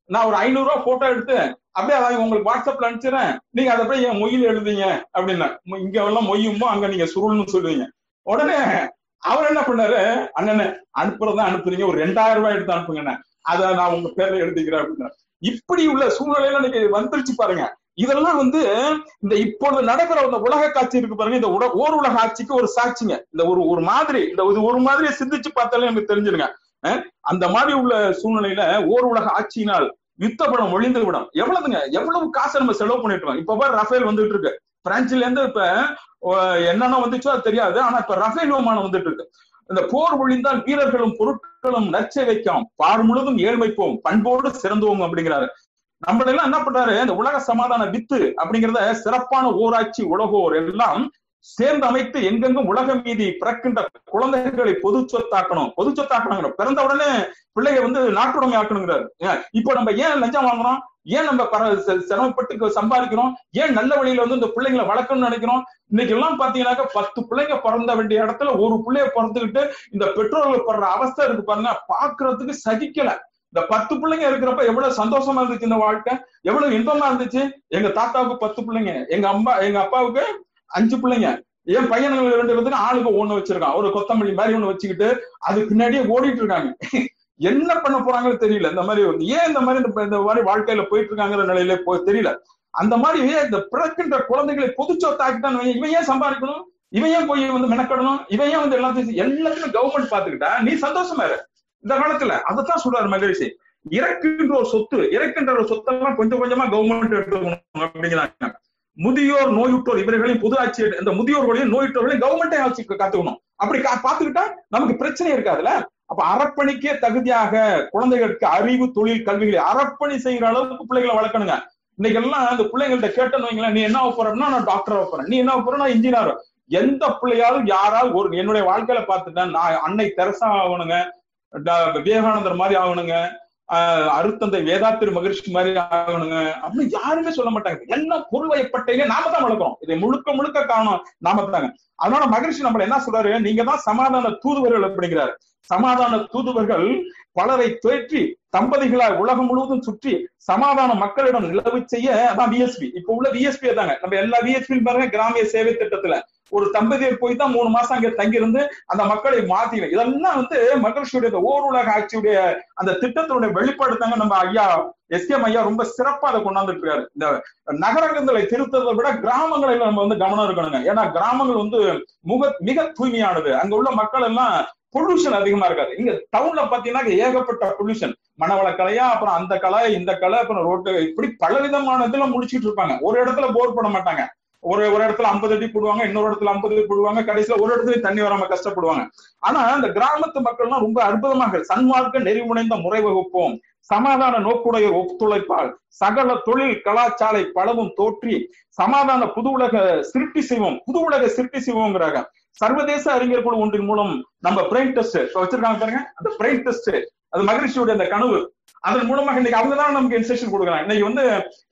A: நான் ஒரு ஐநூறு ரூபா போட்டோ எடுத்து அப்படியே அதை உங்களுக்கு வாட்ஸ்அப்ல அனுப்பிச்சிடறேன் நீங்க அதை போய் என் மொய்யில் எழுதுங்க அப்படின்னா இங்க எல்லாம் மொய்யுமோ அங்க நீங்க சுருள்னு சொல்லுவீங்க உடனே அவர் என்ன பண்ணாரு அண்ணன் அனுப்புறதா அனுப்புறீங்க ஒரு ரெண்டாயிரம் ரூபாய் எடுத்து அனுப்புங்கண்ணே அதை நான் உங்க பேர்ல எழுதிக்கிறேன் அப்படின்னா இப்படி உள்ள சூழ்நிலையில இன்னைக்கு வந்துருச்சு பாருங்க இதெல்லாம் வந்து இந்த இப்பொழுது நடக்கிற இந்த உலக காட்சி இருக்கு பாருங்க இந்த உட ஓர் உலக ஆட்சிக்கு ஒரு சாட்சிங்க இந்த ஒரு ஒரு மாதிரி இந்த இது ஒரு மாதிரியை சிந்திச்சு பார்த்தாலே நமக்கு தெரிஞ்சிருங்க அஹ் அந்த மாதிரி உள்ள சூழ்நிலையில ஓர் உலக ஆட்சியினால் யுத்த படம் ஒளிந்து விடும் எவ்வளவுங்க எவ்வளவு காசை நம்ம செலவு பண்ணிட்டு இருக்கோம் இப்ப பாரு ரஃபேல் வந்துட்டு இருக்கு பிரான்ச்ல இருந்து இப்ப அஹ், என்னென்ன வந்துச்சோ அது தெரியாது ஆனா இப்ப ரஃபேல் விமானம் வந்துட்டு இருக்கு இந்த போர் ஒளிந்தால் வீரர்களும் பொருட்களும் நச்சை வைக்கும் பார் முழுதும் ஏழ்மைப்போம் பண்போடு சிறந்துவோம் அப்படிங்கிறாரு நம்மள எல்லாம் என்ன பண்றாரு இந்த உலக சமாதான வித்து அப்படிங்கிறத சிறப்பான ஊராட்சி உலகோர் எல்லாம் சேர்ந்து அமைத்து எங்கெங்கும் உலகம் மீதி பிறக்கின்ற குழந்தைகளை பொது சொத்தாக்கணும் பொது சொத்தாக்கணும் பிறந்த உடனே பிள்ளைய வந்து நாட்டுடைமை ஆக்கணுங்கிறாரு ஏன், இப்போ நம்ம ஏன் லஞ்சம் வாங்குறோம் ஏன் நம்ம பர- செ- சிரமப்பட்டு சம்பாதிக்கிறோம் ஏன் நல்ல வழியில வந்து இந்த பிள்ளைங்களை வளர்க்கணும்னு நினைக்கிறோம் இன்னைக்கு எல்லாம் பாத்தீங்கன்னாக்கா பத்து பிள்ளைங்க பிறந்த வேண்டிய இடத்துல ஒரு பிள்ளைய பிறந்துகிட்டு இந்த பெற்றோர்கள் படுற அவஸ்தை இருக்கு பாருங்க பாக்குறதுக்கு சகிக்கல இந்த பத்து பிள்ளைங்க இருக்கிறப்ப எவ்வளவு சந்தோஷமா இருந்துச்சு இந்த வாழ்க்கை எவ்வளவு இன்பமா இருந்துச்சு எங்க தாத்தாவுக்கு பத்து பிள்ளைங்க எங்க அம்மா எங்க அப்பாவுக்கு அஞ்சு பிள்ளைங்க என் பையனுங்க ரெண்டு பேருக்கு ஆளுக்கு ஒண்ணு வச்சிருக்கான் ஒரு கொத்தமல்லி மாதிரி ஒண்ணு வச்சுக்கிட்டு அது பின்னாடியே ஓடிட்டு இருக்காங்க என்ன பண்ண போறாங்கன்னு தெரியல இந்த மாதிரி வந்து ஏன் இந்த மாதிரி இந்த- இந்த மாதிரி வாழ்க்கையில போயிட்டு இருக்காங்கிற நிலையில போ தெரியல அந்த மாதிரி இந்த பிறக்கின்ற குழந்தைகளை பொதுச்சொத்தாக்கிட்டான்னு வைங்க, இவன் ஏன் சம்பாதிக்கணும் இவன் ஏன் போய் வந்து மெனக்கடணும் இவன் ஏன் வந்து எல்லாத்தையும் எல்லாத்தையும் கவர்மெண்ட் பாத்துக்கிட்டா நீ சந்தோஷமா இரு இந்த காலத்துல அதைத்தான் சொல்றாரு மகிழ்ச்சி இறக்கின்ற ஒரு சொத்து இறக்கின்ற ஒரு சொத்தெல்லாம் கொஞ்சம் கொஞ்சமா கவர்மெண்ட் எடுத்துக்கணும் அப்படிங்கிறாங்க முதியோர் நோயுற்றோர் இவர்களையும் பொது ஆட்சி இந்த முதியோர்களையும் நோயுற்றோர்களையும் கவர்மெண்டே ஆட்சி காத்துக்கணும் அப்படி கா- பாத்துக்கிட்டா நமக்கு பிரச்சனை இருக்காதுல்ல அப்ப அறப்பணிக்கே தகுதியாக குழந்தைகளுக்கு அறிவு தொழில் கல்விகளை அறப்பணி செய்யற அளவுக்கு பிள்ளைகளை வளர்க்கணுங்க இன்னைக்கு எல்லாம் அந்த பிள்ளைங்கள்ட்ட கேட்டேன்னு வைங்களேன் நீ என்ன ஆகப் போறேன்னா நான் டாக்டர் ஆகப் போறேன் நீ என்ன ஆகப் போற நான் இன்ஜினியர் எந்த பிள்ளையாவது யாராவது ஒரு என்னுடைய வாழ்க்கையில பார்த்துட்டேன் நான் அன்னை தெரசா ஆகணுங்க ட- விவேகானந்தர் மாதிரி ஆகணுங்க ஆஹ் அருத்தந்தை வேதாத்திரி மகிழ்ச்சி மாதிரி ஆகணுங்க அப்படின்னு யாருமே சொல்ல மாட்டாங்க எல்லாம் பொருள்வயப்பட்டையில நாம தான் வளர்க்கிறோம் இதை முழுக்க முழுக்க காரணம் நாம தாங்க அதனால மகிழ்ச்சி நம்மள என்ன சொல்றாரு நீங்க தான் சமாதான தூதுவர்கள் அப்படிங்கிறாரு சமாதான தூதுவர்கள் பலரை தேற்றி தம்பதிகளாய் உலகம் முழுவதும் சுற்றி சமாதான மக்களிடம் நிலவு செய்ய அதான் விஎஸ்பி இப்ப உள்ள விஎஸ்பி தாங்க நம்ம எல்லா விஎஸ்பி பாருங்க கிராமிய சேவை திட்டத்துல ஒரு தம்பதியர் போய் தான் மூணு மாசம் அங்க தங்கியிருந்து அந்த மக்களை மாத்திக்கணும் இதெல்லாம் வந்து மகிழ்ச்சியுடைய இந்த ஓர் உலக ஆட்சியுடைய அந்த திட்டத்தினுடைய வெளிப்பாடு தாங்க நம்ம ஐயா எஸ்கேம் ஐயா ரொம்ப சிறப்பா அதை கொண்டாந்துட்டு இருக்காரு இந்த நகரங்களை திருத்ததை விட கிராமங்களில நம்ம வந்து கவனம் இருக்கணுங்க ஏன்னா கிராமங்கள் வந்து முக மிக தூய்மையானது அங்க உள்ள மக்கள் எல்லாம் பொல்யூஷன் அதிகமா இருக்காது இங்க டவுன்ல பாத்தீங்கன்னா ஏகப்பட்ட பொல்யூஷன் மணவள கலையா அப்புறம் அந்த கலை இந்த கலை அப்புறம் ரோட்டு இப்படி பலவிதமான இதுல முடிச்சிட்டு இருப்பாங்க ஒரு இடத்துல போர் பண்ண மாட்டாங்க ஒரு ஒரு இடத்துல ஐம்பது அடி போடுவாங்க இன்னொரு இடத்துல ஐம்பது அடி போடுவாங்க கடைசியில ஒரு இடத்துல தண்ணி வராம கஷ்டப்படுவாங்க ஆனா இந்த கிராமத்து மக்கள்லாம் ரொம்ப அற்புதமாக சன்மார்க்க நெறிமுனைந்த முறை வகுப்போம் சமாதான நோக்குடைய ஒத்துழைப்பால் சகல தொழில் கலாச்சாலை பலவும் தோற்றி சமாதான புது உலக சிருஷ்டி செய்வோம் புது உலக சிருஷ்டி செய்வோங்கிறாங்க சர்வதேச அறிஞர் குழு ஒன்றின் மூலம் நம்ம பிரெயின் டெஸ்ட் வச்சிருக்காங்க பாருங்க அந்த பிரெயின் டெஸ்ட் அது மகிழ்ச்சியுடைய அந்த கனவு அதன் மூலமாக இன்னைக்கு அவங்க தான் நமக்கு இன்ஸ்ட்ரக்ஷன் கொடுக்குறாங்க இன்னைக்கு வந்து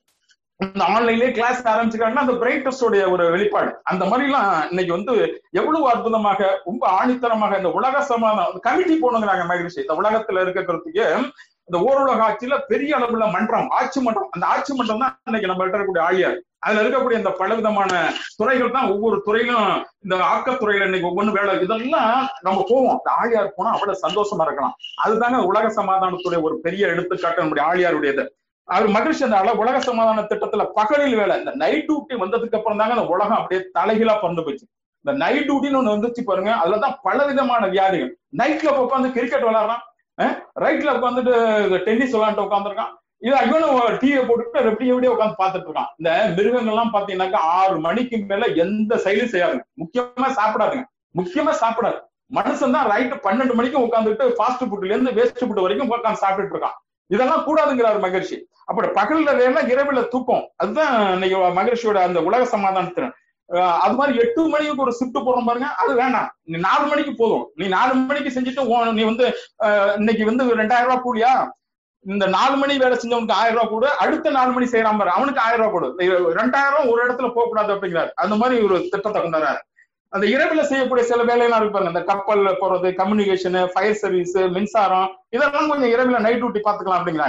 A: இந்த ஆன்லைன்லயே கிளாஸ் ஆரம்பிச்சிருக்காங்கன்னா அந்த பிரெயின் டெஸ்டோடைய ஒரு வெளிப்பாடு அந்த மாதிரி எல்லாம் இன்னைக்கு வந்து எவ்வளவு அற்புதமாக ரொம்ப ஆணித்தரமாக இந்த உலக சமாதானம் கமிட்டி போனுங்கிறாங்க மகிழ்ச்சி இந்த உலகத்துல இருக்கிறதுக்கு இந்த ஓருலக ஆட்சியில பெரிய அளவுல மன்றம் ஆட்சி மன்றம் அந்த ஆட்சி மன்றம் தான் இன்னைக்கு நம்ம இருக்கக்கூடிய ஆழியார் அதுல இருக்கக்கூடிய இந்த பலவிதமான துறைகள் தான் ஒவ்வொரு துறையிலும் இந்த ஆக்கத்துறையில இன்னைக்கு ஒவ்வொன்று வேலை இதெல்லாம் நம்ம போவோம் இந்த ஆழியார் போனா அவ்வளவு சந்தோஷமா இருக்கலாம் அதுதாங்க உலக சமாதானத்துடைய ஒரு பெரிய எடுத்துக்காட்டு நம்முடைய ஆழியாருடையது அவர் மகிழ்ச்சி அந்த அளவு உலக சமாதான திட்டத்துல பகலில் வேலை இந்த நைட் டியூட்டி வந்ததுக்கு அப்புறம் தாங்க அந்த உலகம் அப்படியே தலைகீழா பறந்து போச்சு இந்த நைட் டியூட்டின்னு ஒண்ணு வந்துச்சு பாருங்க அதுலதான் பலவிதமான வியாதிகள் நைட்ல உட்காந்து கிரிக்கெட் விளையாடுறான் ரைட்ல உட்காந்துட்டு டென்னிஸ் விளையாண்டு உட்காந்துருக்கான் இது இவனும் டிவியை போட்டுட்டு எப்படி எப்படி உட்காந்து பார்த்துட்டு இருக்கான் இந்த மிருகங்கள்லாம் பாத்தீங்கன்னாக்கா ஆறு மணிக்கு மேல எந்த செயலும் செய்யாதுங்க முக்கியமா சாப்பிடாதுங்க முக்கியமா சாப்பிடாது மனுஷன் தான் ரைட்டு பன்னெண்டு மணிக்கு உட்காந்துட்டு ஃபாஸ்ட் ஃபுட்ல இருந்து வேஸ்ட் ஃபுட் வரைக்கும் உட்காந்து சாப்பிட்டுட்டு இருக்கான் இதெல்லாம் கூடாதுங்கிறார் மகிழ்ச்சி அப்படி பகல்ல வேலை இரவுல தூக்கம் அதுதான் இன்னைக்கு மகிழ்ச்சியோட அந்த உலக சமாதானத்தின் அஹ் அது மாதிரி எட்டு மணிக்கு ஒரு ஷிஃப்ட் போடுறோம் பாருங்க அது வேணாம் நீ நாலு மணிக்கு போதும் நீ நாலு மணிக்கு செஞ்சுட்டு உன் நீ வந்து அஹ் இன்னைக்கு வந்து ரெண்டாயிரம் ரூபாய் கூலியா இந்த நாலு மணி வேலை செஞ்சவனுக்கு ஆயிரம் ரூபாய் கொடு அடுத்த நாலு மணி செய்யறான் பாரு அவனுக்கு ஆயிரம் ரூபாய் கொடு இந்த ரெண்டாயிரம் ஒரு இடத்துல போக கூடாது அப்படிங்கிறாரு அந்த மாதிரி ஒரு திட்டத்தை கொண்டாடுறாரு அந்த இரவுல செய்யக்கூடிய சில வேலையெல்லாம் இருக்கு பாருங்க இந்த கப்பல்ல போறது கம்யூனிகேஷன் ஃபயர் சர்வீஸ் மின்சாரம் இதெல்லாம் கொஞ்சம் இரவுல நைட் டியூட்டி பாத்துக்கலாம் அப்படிங்கிறாங்க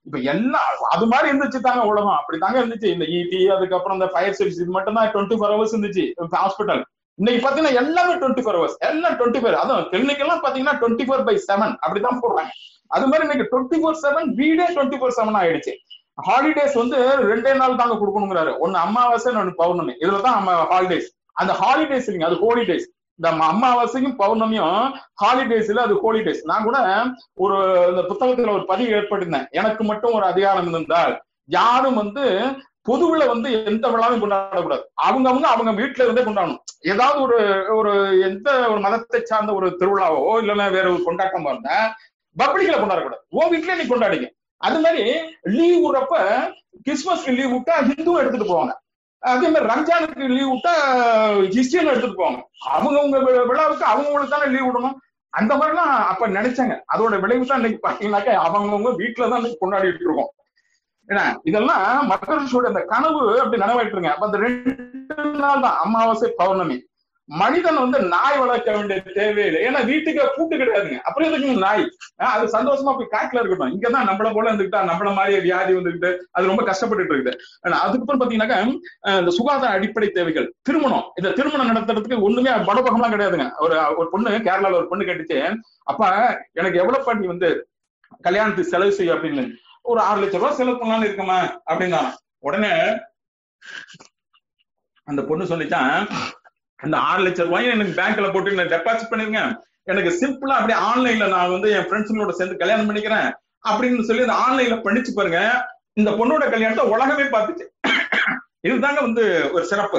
A: இப்ப எல்லாம் அது மாதிரி இருந்துச்சு தாங்க உலகம் அப்படித்தாங்க இருந்துச்சு இந்த இடி அதுக்கப்புறம் இந்த ஃபயர் சர்வீஸ் இது மட்டும் தான் டுவெண்ட்டி ஃபோர் ஹவர்ஸ் இருந்துச்சு ஹாஸ்பிட்டல் இன்னைக்கு பாத்தீங்கன்னா எல்லாமே டுவெண்ட்டி ஃபோர் ஹவர்ஸ் எல்லாம் டுவெண்ட்டி ஃபோர் அதுவும் கிளினிக் எல்லாம் பாத்தீங்கன்னா டுவெண்ட்டி ஃபோர் பை செவன் அப்படிதான் போடுறாங்க அது மாதிரி இன்னைக்கு டுவெண்ட்டி ஃபோர் செவன் வீடே டுவெண்ட்டி ஃபோர் செவன் ஆயிடுச்சு ஹாலிடேஸ் வந்து ரெண்டே நாள் தாங்க கொடுக்கணுங்கிறாரு ஒன்னு அமாவாசை ஒன்னு பௌர்ணமி இதுலதான் நம்ம ஹாலிடேஸ் அந்த ஹாலிடேஸ் இல்லைங்க அது ஹோலிடேஸ் இந்த ம- அமாவாசையும் பௌர்ணமியும் ஹாலிடேஸ்ல அது ஹோலிடேஸ் நான் கூட ஒரு இந்த புத்தகத்துல ஒரு பதிவு ஏற்பட்டிருந்தேன் எனக்கு மட்டும் ஒரு அதிகாரம் இருந்தால் யாரும் வந்து பொதுவுல வந்து எந்த விழாவும் கொண்டாடக்கூடாது அவங்கவங்க அவங்க வீட்டுல இருந்தே கொண்டாடணும் ஏதாவது ஒரு ஒரு எந்த ஒரு மதத்தை சார்ந்த ஒரு திருவிழாவோ இல்லைன்னா வேற ஒரு கொண்டாட்டமா இருந்தா பப்ளிக்ல கொண்டாடக்கூடாது உன் வீட்லயே நீ கொண்டாடிக்க அது மாதிரி லீவ் விடுறப்ப கிறிஸ்துமஸ்க்கு லீவ் விட்டா ஹிந்துவும் எடுத்துட்டு போவாங்க அதே மாதிரி ரம்ஜானுக்கு லீவ் விட்டா கிறிஸ்டியன் எடுத்துட்டு போவாங்க அவங்கவுங்க வி- விழாவுக்கு அவங்களுக்கு தானே லீவ் விடணும் அந்த மாதிரிலாம் அப்ப நினைச்சாங்க அதோட விளைவு தான் இன்னைக்கு பாத்தீங்கன்னாக்கா அவங்கவுங்க வீட்டுல தான் இன்னைக்கு கொண்டாடிட்டு இருக்கோம் ஏன்னா இதெல்லாம் மக்களோட அந்த கனவு அப்படி நனவாயிட்டுருங்க அப்ப அந்த ரெண்டு நாள் தான் அமாவாசை பௌர்ணமி மனிதன் வந்து நாய் வளர்க்க வேண்டிய தேவையில்லை ஏன்னா வீட்டுக்கு பூட்டு கிடையாதுங்க அப்புறம் எதுக்கு நாய் ஆஹ் அது சந்தோஷமா போய் காட்டுல இருக்கட்டும் இங்கதான் நம்மள போல இருந்துக்கிட்டா நம்மள மாதிரி வியாதி வந்துகிட்டு அது ரொம்ப கஷ்டப்பட்டுட்டு இருக்குது ஆனா அதுக்கப்புறம் பாத்தீங்கன்னாக்கா அஹ் இந்த சுகாதார அடிப்படை தேவைகள் திருமணம் இந்த திருமணம் நடத்துறதுக்கு ஒண்ணுமே படபகம்லாம் கிடையாதுங்க ஒரு ஒரு பொண்ணு கேரளால ஒரு பொண்ணு கேட்டுச்சு அப்ப எனக்கு எவ்வளவு பண்ணி வந்து கல்யாணத்துக்கு செலவு செய்யும் அப்படின்னு ஒரு ஆறு லட்சம் ரூபாய் செலவு பண்ணலாம்னு இருக்கமா அப்படின்னா உடனே அந்த பொண்ணு சொல்லிச்சான் அந்த ஆறு லட்சம் ரூபாயை எனக்கு பேங்க்ல போட்டு நான் டெபாசிட் பண்ணிருங்க எனக்கு சிம்பிளா அப்படியே ஆன்லைன்ல நான் வந்து என் ஃப்ரெண்ட்ஸுங்களோட சேர்ந்து கல்யாணம் பண்ணிக்கிறேன் அப்படின்னு சொல்லி அந்த ஆன்லைன்ல பண்ணிச்சு பாருங்க இந்த பொண்ணோட கல்யாணத்தை உலகமே பார்த்துச்சு இதுதாங்க வந்து ஒரு சிறப்பு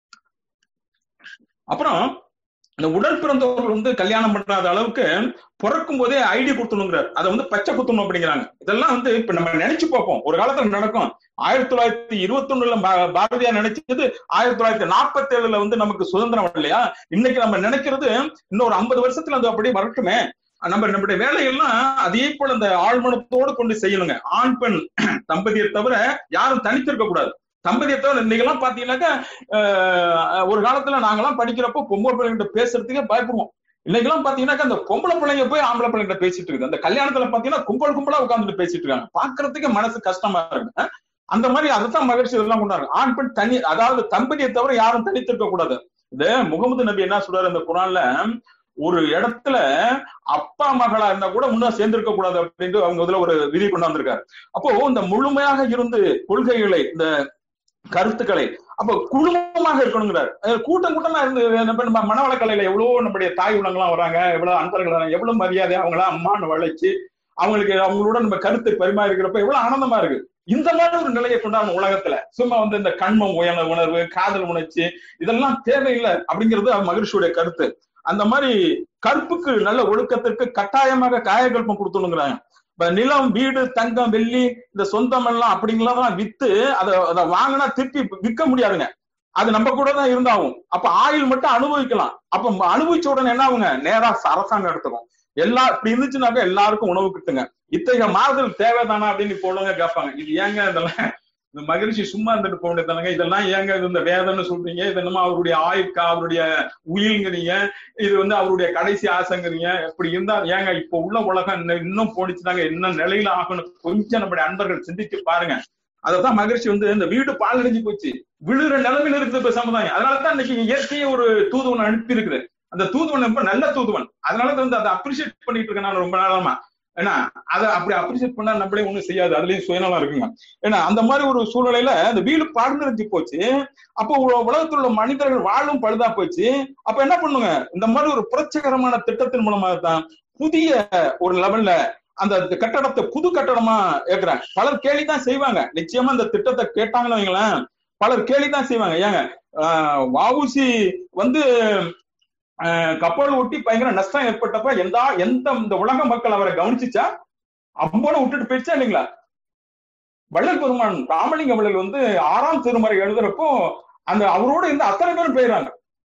A: அப்புறம் இந்த உடல் பிறந்தவர்கள் வந்து கல்யாணம் பண்றாத அளவுக்கு பிறக்கும் போதே ஐடி கொடுத்தணுங்கிறார் அதை வந்து பச்சை குத்தணும் அப்படிங்கிறாங்க இதெல்லாம் வந்து இப்ப நம்ம நினைச்சு பார்ப்போம் ஒரு காலத்துல நடக்கும் ஆயிரத்தி தொள்ளாயிரத்தி இருபத்தி ஒண்ணுல பாரதியார் நினைச்சது ஆயிரத்தி தொள்ளாயிரத்தி நாற்பத்தி ஏழுல வந்து நமக்கு சுதந்திரம் இல்லையா இன்னைக்கு நம்ம நினைக்கிறது இன்னொரு ஐம்பது வருஷத்துல அது அப்படியே வரட்டுமே நம்ம நம்முடைய வேலையெல்லாம் அதே போல இந்த ஆழ்மனத்தோடு கொண்டு செய்யணுங்க ஆண் பெண் தம்பதியை தவிர யாரும் தனித்திருக்க கூடாது தம்பதியை தவிர இன்னைக்கெல்லாம் பாத்தீங்கன்னாக்கா ஆஹ், ஒரு காலத்துல நாங்கெல்லாம் படிக்கிறப்போ பொம்பளை பிள்ளைங்கிட்ட பேசுறதுக்கே பயப்படுவோம் இன்னைக்கெல்லாம் பாத்தீங்கன்னாக்கா அந்த பொம்பளை பிள்ளைங்க போய் ஆம்பளை பிள்ளைங்கிட்ட பேசிட்டு இருக்குது அந்த கல்யாணத்துல பாத்தீங்கன்னா கும்பல் கும்பலா உட்கார்ந்துட்டு பேசிட்டு இருக்காங்க பாக்குறதுக்கு மனசு கஷ்டமா இருக்கு அஹ். அந்த மாதிரி அதைத்தான் மகிழ்ச்சி இதெல்லாம் கொண்டாடுறாங்க ஆண் பெண் தனி அதாவது தம்பதியை தவிர யாரும் தனித்திருக்க கூடாது இது முகமது நபி என்ன சொல்றாரு இந்த குரான்ல ஒரு இடத்துல அப்பா மகளா இருந்தா கூட முன்னா சேர்ந்திருக்க கூடாது அப்படின்ட்டு அவங்க இதுல ஒரு விதி கொண்டு வந்திருக்காரு அப்போ இந்த முழுமையாக இருந்து கொள்கைகளை இந்த கருத்துக்களை அப்ப குழுமமாக இருக்கணுங்கிறார் அஹ் கூட்டம் கூட்டமா இருந்து நம்ம நம்ம மனவளக்கலையில எவ்வளவு நம்முடைய தாய் உள்ளங்கள்லாம் வராங்க எவ்வளவு அன்பர்கள் வராங்க, எவ்வளவு மரியாதை அவங்கள அம்மான்னு வளைச்சு அவங்களுக்கு அவங்களோட நம்ம கருத்து பரிமாறிக்கிறப்ப எவ்வளவு ஆனந்தமா இருக்கு இந்த மாதிரி ஒரு நிலையை கொண்டாடணும் உலகத்துல சும்மா வந்து இந்த கண்மம் உயர்ந்த உணர்வு காதல் உணர்ச்சி இதெல்லாம் தேவையில்லை அப்படிங்கிறது அவர் மகிழ்ச்சியுடைய கருத்து அந்த மாதிரி கற்புக்கு நல்ல ஒழுக்கத்திற்கு கட்டாயமாக காயகல்பம் கொடுத்துணுங்கிறாங்க இப்ப நிலம் வீடு தங்கம் வெள்ளி இந்த சொந்தம் எல்லாம் அப்படிங்கலாம் வித்து அதை அதை வாங்கினா திருப்பி விற்க முடியாதுங்க அது நம்ம கூட தான் இருந்தாகும் அப்ப ஆயில் மட்டும் அனுபவிக்கலாம் அப்ப அனுபவிச்ச உடனே என்ன ஆகுங்க நேரா அரசாங்கம் எடுத்துக்கும் எல்லா இப்படி இருந்துச்சுனாக்கா எல்லாருக்கும் உணவு கிட்டுங்க இத்தகைய மாறுதல் தேவைதானா அப்படின்னு இப்போ உள்ளவங்க கேட்பாங்க இது ஏங்க இதெல்லாம் இந்த மகிழ்ச்சி சும்மா இருந்துட்டு போக வேண்டியதானங்க இதெல்லாம் ஏங்க இது இந்த வேதம்னு சொல்றீங்க இது என்னமோ அவருடைய ஆயுட்கா அவருடைய உயில்ங்கிறீங்க இது வந்து அவருடைய கடைசி ஆசைங்கிறீங்க இப்படி இருந்தா ஏங்க இப்ப உள்ள உலகம் இன்னும் இன்னும் போனிச்சுனாங்க என்ன நிலையில ஆகணும் கொஞ்சம் நம்முடைய அன்பர்கள் சிந்திச்சு பாருங்க அதத்தான் மகிழ்ச்சி வந்து இந்த வீடு பால் அடைஞ்சு போச்சு விழுற நிலைமையில இருக்குது இப்ப சமுதாயம் அதனாலதான் இன்னைக்கு இயற்கையை ஒரு தூதுவன் அனுப்பி இருக்குது அந்த தூதுவன் ரொம்ப நல்ல தூதுவன் அதனால வந்து அதை அப்ரிஷியேட் பண்ணிட்டு இருக்கேன் நான் ரொம்ப நாளமா ஏன்னா அதை அப்படி அப்ரிஷியேட் பண்ணா நம்மளே ஒண்ணும் செய்யாது அதுலயும் சுயநலம் இருக்குங்க ஏன்னா அந்த மாதிரி ஒரு சூழ்நிலையில அந்த வீடு பாழ்ந்தடைஞ்சு போச்சு அப்போ உல- உலகத்தில் உள்ள மனிதர்கள் வாழும் பழுதா போச்சு அப்ப என்ன பண்ணுங்க இந்த மாதிரி ஒரு புரட்சிகரமான திட்டத்தின் மூலமாக தான் புதிய ஒரு லெவல்ல அந்த கட்டடத்தை புது கட்டடமா ஏக்குறாங்க பலர் கேலி தான் செய்வாங்க நிச்சயமா இந்த திட்டத்தை கேட்டாங்கன்னு வைங்களேன் பலர் கேலி தான் செய்வாங்க ஏங்க ஆஹ் வஉசி வந்து ஆஹ் கப்பல் ஒட்டி பயங்கர நஷ்டம் ஏற்பட்டப்ப எந்த எந்த இந்த உலக மக்கள் அவரை கவனிச்சுச்சா அம்போட விட்டுட்டு போயிடுச்சா இல்லைங்களா வள்ளல் பெருமான் ராமலிங்க வள்ளல் வந்து ஆறாம் திருமறை எழுதுறப்போ அந்த அவரோட இருந்து அத்தனை பேரும் போயிடுறாங்க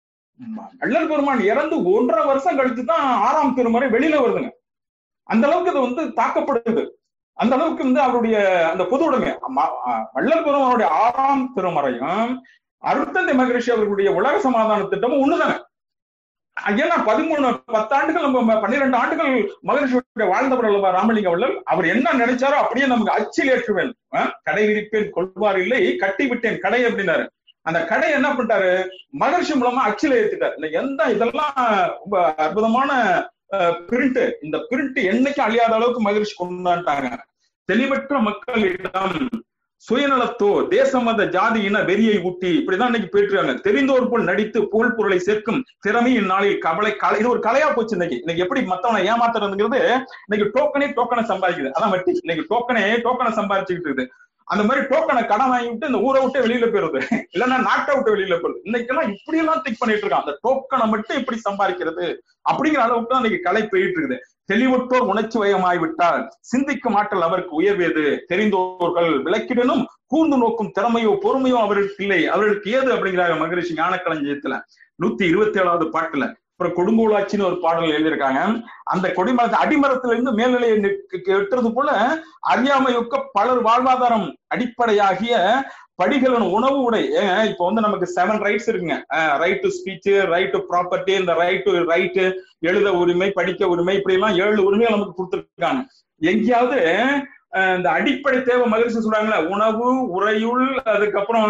A: வள்ளல் பெருமான் இறந்து ஒன்றரை வருஷம் கழிச்சு தான் ஆறாம் திருமறை வெளியில வருதுங்க அந்த அளவுக்கு அது வந்து தாக்கப்படுது அந்த அளவுக்கு வந்து அவருடைய அந்த பொது உடைமை ம- அஹ் வள்ளல் பெருமானுடைய ஆறாம் திருமறையும் அருத்தந்தை மகரிஷி அவர்களுடைய உலக சமாதான திட்டமும் ஒண்ணுதானே ஏன்னா பதிமூணு பத்தாண்டுகள் நம்ம பன்னிரெண்டு ஆண்டுகள் மகரிஷியுடைய வாழ்ந்தவர் அல்லவா ராமலிங்க வள்ளல் அவர் என்ன நினைச்சாரோ அப்படியே நமக்கு அச்சில் ஏற்றுவேன் அஹ், கடை விரிப்பேன் கொள்வார் இல்லை கட்டி விட்டேன் கடை அப்படின்னாரு அந்த கடை என்ன பண்ணிட்டாரு மகரிஷி மூலமா அச்சில ஏத்திட்டாரு இந்த எந்த இதெல்லாம் ரொம்ப அற்புதமான பிரிண்ட் இந்த பிரிண்ட் என்னைக்கு அழியாத அளவுக்கு மகிழ்ச்சி கொண்டாண்டாங்க தெளிவற்ற மக்களிடம் சுயநலத்தோ தேசமத ஜாதி இன வெறியை ஊட்டி இப்படிதான் இன்னைக்கு போயிட்டு தெரிந்தோர் போல் நடித்து புகழ் பொருளை சேர்க்கும் திறமை இந்நாளில் கவலை கலை இது ஒரு கலையா போச்சு இன்னைக்கு இன்னைக்கு எப்படி மத்தவனை ஏமாத்துறதுங்கிறது இன்னைக்கு டோக்கனே டோக்கனை சம்பாதிக்குது அதான் வட்டி இன்னைக்கு டோக்கனே டோக்கனை சம்பாதிச்சுக்கிட்டு இருக்குது அந்த மாதிரி டோக்கனை கடன் வாங்கிட்டு இந்த ஊரை விட்டு வெளியில போயிருது இல்லைன்னா நாட்டை விட்டு வெளியில போயிருது இன்னைக்கெல்லாம் இப்படி எல்லாம் திக் பண்ணிட்டு இருக்கான் அந்த டோக்கனை மட்டும் எப்படி சம்பாதிக்கிறது அப்படிங்கிற அளவுக்கு தான் இன்னைக்கு கலை போயிட்டு இருக்குது தெளிவுற்றோர் உணர்ச்சி வயமாய் விட்டால் சிந்திக்கும் ஆற்றல் அவருக்கு உயர்வேது தெரிந்தோர்கள் விளக்கிடனும் கூர்ந்து நோக்கும் திறமையோ பொறுமையோ அவருக்கு இல்லை அவர்களுக்கு ஏது அப்படிங்கிறாங்க மகரிஷி ஞானக்களஞ்சியத்துல நூத்தி இருபத்தி ஏழாவது பாட்டுல அப்புறம் கொடுங்கோலாச்சின்னு ஒரு பாடல் எழுதியிருக்காங்க அந்த கொடிமரத்து அடிமரத்துல இருந்து மேல்நிலையை எட்டுறது போல அறியாமையொக்க பலர் வாழ்வாதாரம் அடிப்படையாகிய படிகளின் உணவு உடை ஏங்க இப்ப வந்து நமக்கு செவன் ரைட்ஸ் இருக்குங்க right to speech right to property இந்த ரைட் டு ரைட் எழுத உரிமை படிக்க உரிமை இப்படி எல்லாம் ஏழு உரிமையை நமக்கு கொடுத்துருக்காங்க எங்கேயாவது இந்த அடிப்படை தேவை மகிழ்ச்சி சொல்றாங்களே உணவு உறையுள் அதுக்கப்புறம்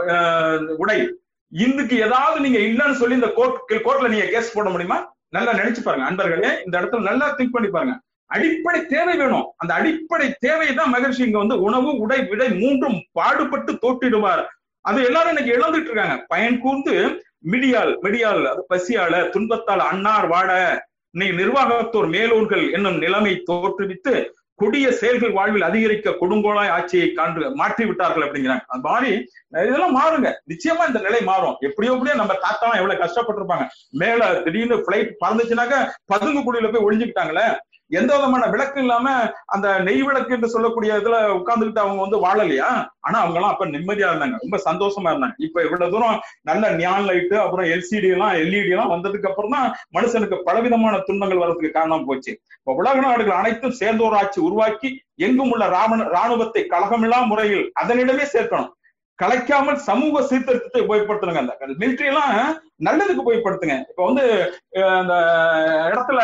A: உடை இதுக்கு ஏதாவது நீங்க இல்லைன்னு சொல்லி இந்த கோர்ட் கோர்ட்ல நீங்க கேஸ் போட முடியுமா நல்லா நினைச்சு பாருங்க அன்பர்களே இந்த இடத்துல நல்லா திங்க் பண்ணி பாருங்க அடிப்படை தேவை வேணும் அந்த அடிப்படை தேவை தான் மகிழ்ச்சி இங்க வந்து உணவு உடை விடை மூன்றும் பாடுபட்டு தோட்டிடுவார் அது எல்லாரும் இன்னைக்கு இழந்துட்டு இருக்காங்க பயன் கூர்ந்து மிடியால் மிடியால் அது பசியால துன்பத்தால் அன்னார் வாட இன்னைக்கு நிர்வாகத்தோர் மேலூர்கள் என்னும் நிலைமை தோற்றுவித்து கொடிய செயல்கள் வாழ்வில் அதிகரிக்க கொடுங்கோலாய் ஆட்சியை காண்டு மாற்றி விட்டார்கள் அப்படிங்கிறாங்க அது மாதிரி இதெல்லாம் மாறுங்க நிச்சயமா இந்த நிலை மாறும் எப்படியோ எப்படியோ நம்ம தாத்தாலாம் எவ்வளவு கஷ்டப்பட்டிருப்பாங்க மேல திடீர்னு பிளைட் பறந்துச்சுனாக்க பதுங்கு குடியில போய் ஒழிஞ்சுக்கிட்டாங்களே எந்த விதமான விளக்கு இல்லாம அந்த நெய் விளக்கு என்று சொல்லக்கூடிய இதுல உட்கார்ந்துக்கிட்டு அவங்க வந்து வாழலையா ஆனா அவங்க எல்லாம் அப்ப நிம்மதியா இருந்தாங்க ரொம்ப சந்தோஷமா இருந்தாங்க இப்ப இவ்வளவு தூரம் நல்ல நியான் லைட்டு அப்புறம் எல்சிடி எல்லாம் எல்இடி எல்லாம் வந்ததுக்கு அப்புறம் தான் மனுஷனுக்கு பலவிதமான துன்பங்கள் வர்றதுக்கு காரணம் போச்சு இப்ப உலக நாடுகள் அனைத்தும் சேர்ந்தோர் ஆட்சி உருவாக்கி எங்கும் உள்ள ராவண ராணுவத்தை கழகமில்லா முறையில் அதனிடமே சேர்க்கணும் கலைக்காமல் சமூக சீர்திருத்தத்தை உபயோகப்படுத்தணுங்க அந்த மிலிட்ரி எல்லாம் நல்லதுக்கு உபயோகப்படுத்துங்க இப்ப வந்து அந்த இடத்துல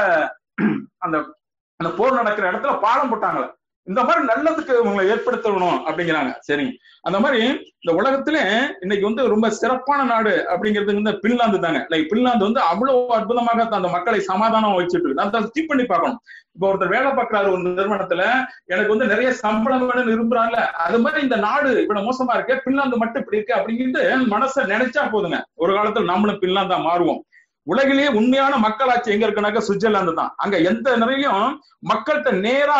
A: அந்த அந்த போர் நடக்கிற இடத்துல பாலம் போட்டாங்களே இந்த மாதிரி நல்லதுக்கு உங்களை ஏற்படுத்தணும் அப்படிங்கிறாங்க சரிங்க அந்த மாதிரி இந்த உலகத்துல இன்னைக்கு வந்து ரொம்ப சிறப்பான நாடு அப்படிங்கிறது வந்து பின்லாந்து தாங்க லைக் பின்லாந்து வந்து அவ்வளவு அற்புதமாக அந்த மக்களை சமாதானம் வச்சுட்டு இருக்கு அதை ஸ்கிப் பண்ணி பார்க்கணும் இப்போ ஒருத்தர் வேலை பார்க்கறாரு ஒரு நிறுவனத்துல எனக்கு வந்து நிறைய சம்பளம் வேணும்னு விரும்புறாங்க அது மாதிரி இந்த நாடு இவ்வளவு மோசமா இருக்கு பின்லாந்து மட்டும் இப்படி இருக்கு அப்படிங்கிட்டு மனசை நினைச்சா போதுங்க ஒரு காலத்துல நம்மளும் பின்லாந்தா மாறுவோம் உலகிலேயே உண்மையான மக்களாட்சி எங்க இருக்குனாக்க சுவிட்சர்லாந்து தான் அங்க எந்த நிலையிலும் மக்கள்கிட்ட நேரா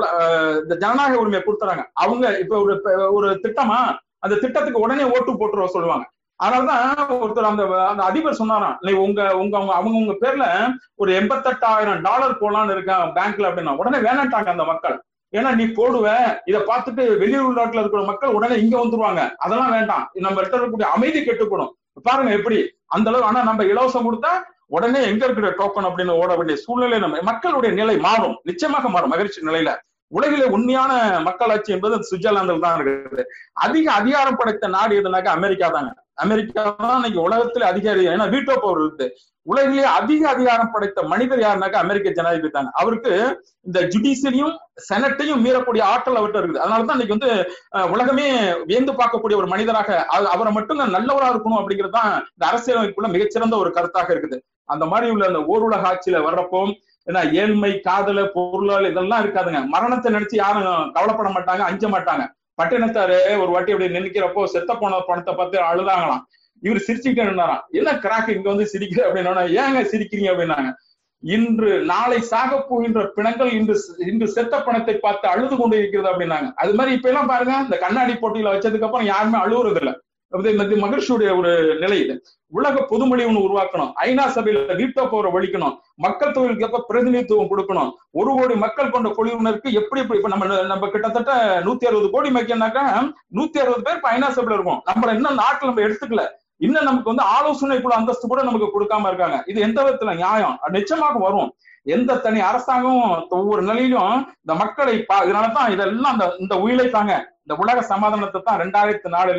A: இந்த ஜனநாயக உரிமையை கொடுத்துறாங்க அவங்க இப்ப ஒரு ஒரு திட்டமா அந்த திட்டத்துக்கு உடனே ஓட்டு போட்டுருவ சொல்லுவாங்க அதனாலதான் ஒருத்தர் அந்த அந்த அதிபர் சொன்னாராம் இல்லை உங்க உங்க அவங்க அவங்க உங்க பேர்ல ஒரு எண்பத்தெட்டாயிரம் டாலர் போலான்னு இருக்கான் பேங்க்ல அப்படின்னா உடனே வேணாட்டாங்க அந்த மக்கள் ஏன்னா நீ போடுவ இதை பார்த்துட்டு வெளியூர் நாட்டுல இருக்கிற மக்கள் உடனே இங்க வந்துருவாங்க அதெல்லாம் வேண்டாம் நம்ம கிட்ட இருக்கக்கூடிய அமைதி கெட்டுப்படும் பாருங்க எப்படி அந்த அளவு ஆனா நம்ம இலவசம் கொடுத்தா உடனே எங்க இருக்கிற டோக்கன் அப்படின்னு ஓட வேண்டிய சூழ்நிலை நம்ம மக்களுடைய நிலை மாறும் நிச்சயமாக மாறும் மகிழ்ச்சி நிலையில உலகிலே உண்மையான மக்களாட்சி என்பது சுவிட்சர்லாந்தில் தான் இருக்குது அதிக அதிகாரம் படைத்த நாடு எதுனாக்கா அமெரிக்கா தாங்க அமெரிக்கா தான் இன்னைக்கு உலகத்துல அதிகாரி ஏன்னா வீட்டோ பவர் இருக்கு உலகிலேயே அதிக அதிகாரம் படைத்த மனிதர் யாருனாக்கா அமெரிக்க ஜனாதிபதி தாங்க அவருக்கு இந்த ஜுடிஷியலையும் செனட்டையும் மீறக்கூடிய ஆற்றல் அவர்கிட்ட இருக்குது அதனாலதான் இன்னைக்கு வந்து உலகமே வியந்து பார்க்கக்கூடிய ஒரு மனிதராக அவரை மட்டும் நல்லவரா இருக்கணும் அப்படிங்கிறது தான் இந்த அரசியலமைப்புல மிகச்சிறந்த ஒரு கருத்தாக இருக்குது அந்த மாதிரி உள்ள அந்த ஓருலக ஆட்சியில வர்றப்போ ஏன்னா ஏழ்மை காதல பொருளால் இதெல்லாம் இருக்காதுங்க மரணத்தை நினைச்சு யாரும் கவலைப்பட மாட்டாங்க அஞ்ச மாட்டாங்க பட்டினத்தாரு ஒரு வாட்டி அப்படி நினைக்கிறப்போ செத்த போன பணத்தை பார்த்து அழுதாங்களாம் இவர் சிரிச்சுக்கிட்டே இருந்தாராம் என்ன கிராக் இங்க வந்து சிரிக்கிற அப்படின்னா ஏங்க சிரிக்கிறீங்க அப்படின்னாங்க இன்று நாளை சாக போகின்ற பிணங்கள் இன்று இன்று செத்த பணத்தை பார்த்து அழுது கொண்டு இருக்கிறது அப்படின்னாங்க அது மாதிரி இப்ப எல்லாம் பாருங்க இந்த கண்ணாடி போட்டியில வச்சதுக்கு அப்புறம் யாருமே அழுவுறது இல்லை இந்த மகிழ்ச்சியுடைய ஒரு நிலை இது உலக பொதுமொழி ஒண்ணு உருவாக்கணும் ஐநா சபையில வீட்டோ போற வலிக்கணும் மக்கள் தொழிலுக்கு எப்ப பிரதிநிதித்துவம் கொடுக்கணும் ஒரு கோடி மக்கள் கொண்ட குழுவினருக்கு எப்படி எப்படி இப்ப நம்ம நம்ம கிட்டத்தட்ட நூத்தி அறுபது கோடி மக்கள்னாக்கா நூத்தி அறுபது பேர் இப்ப ஐநா சபையில இருக்கும் நம்ம இன்னும் நாட்டுல நம்ம எடுத்துக்கல இன்னும் நமக்கு வந்து ஆலோசனை குழு அந்தஸ்து கூட நமக்கு கொடுக்காம இருக்காங்க இது எந்த விதத்துல நியாயம் நிச்சயமாக வரும் எந்த தனி அரசாங்கம் ஒவ்வொரு நிலையிலும் இந்த மக்களை இதனாலதான் இதெல்லாம் இந்த இந்த உயிரை தாங்க இந்த உலக சமாதானத்தை தான் ரெண்டாயிரத்தி நாலுல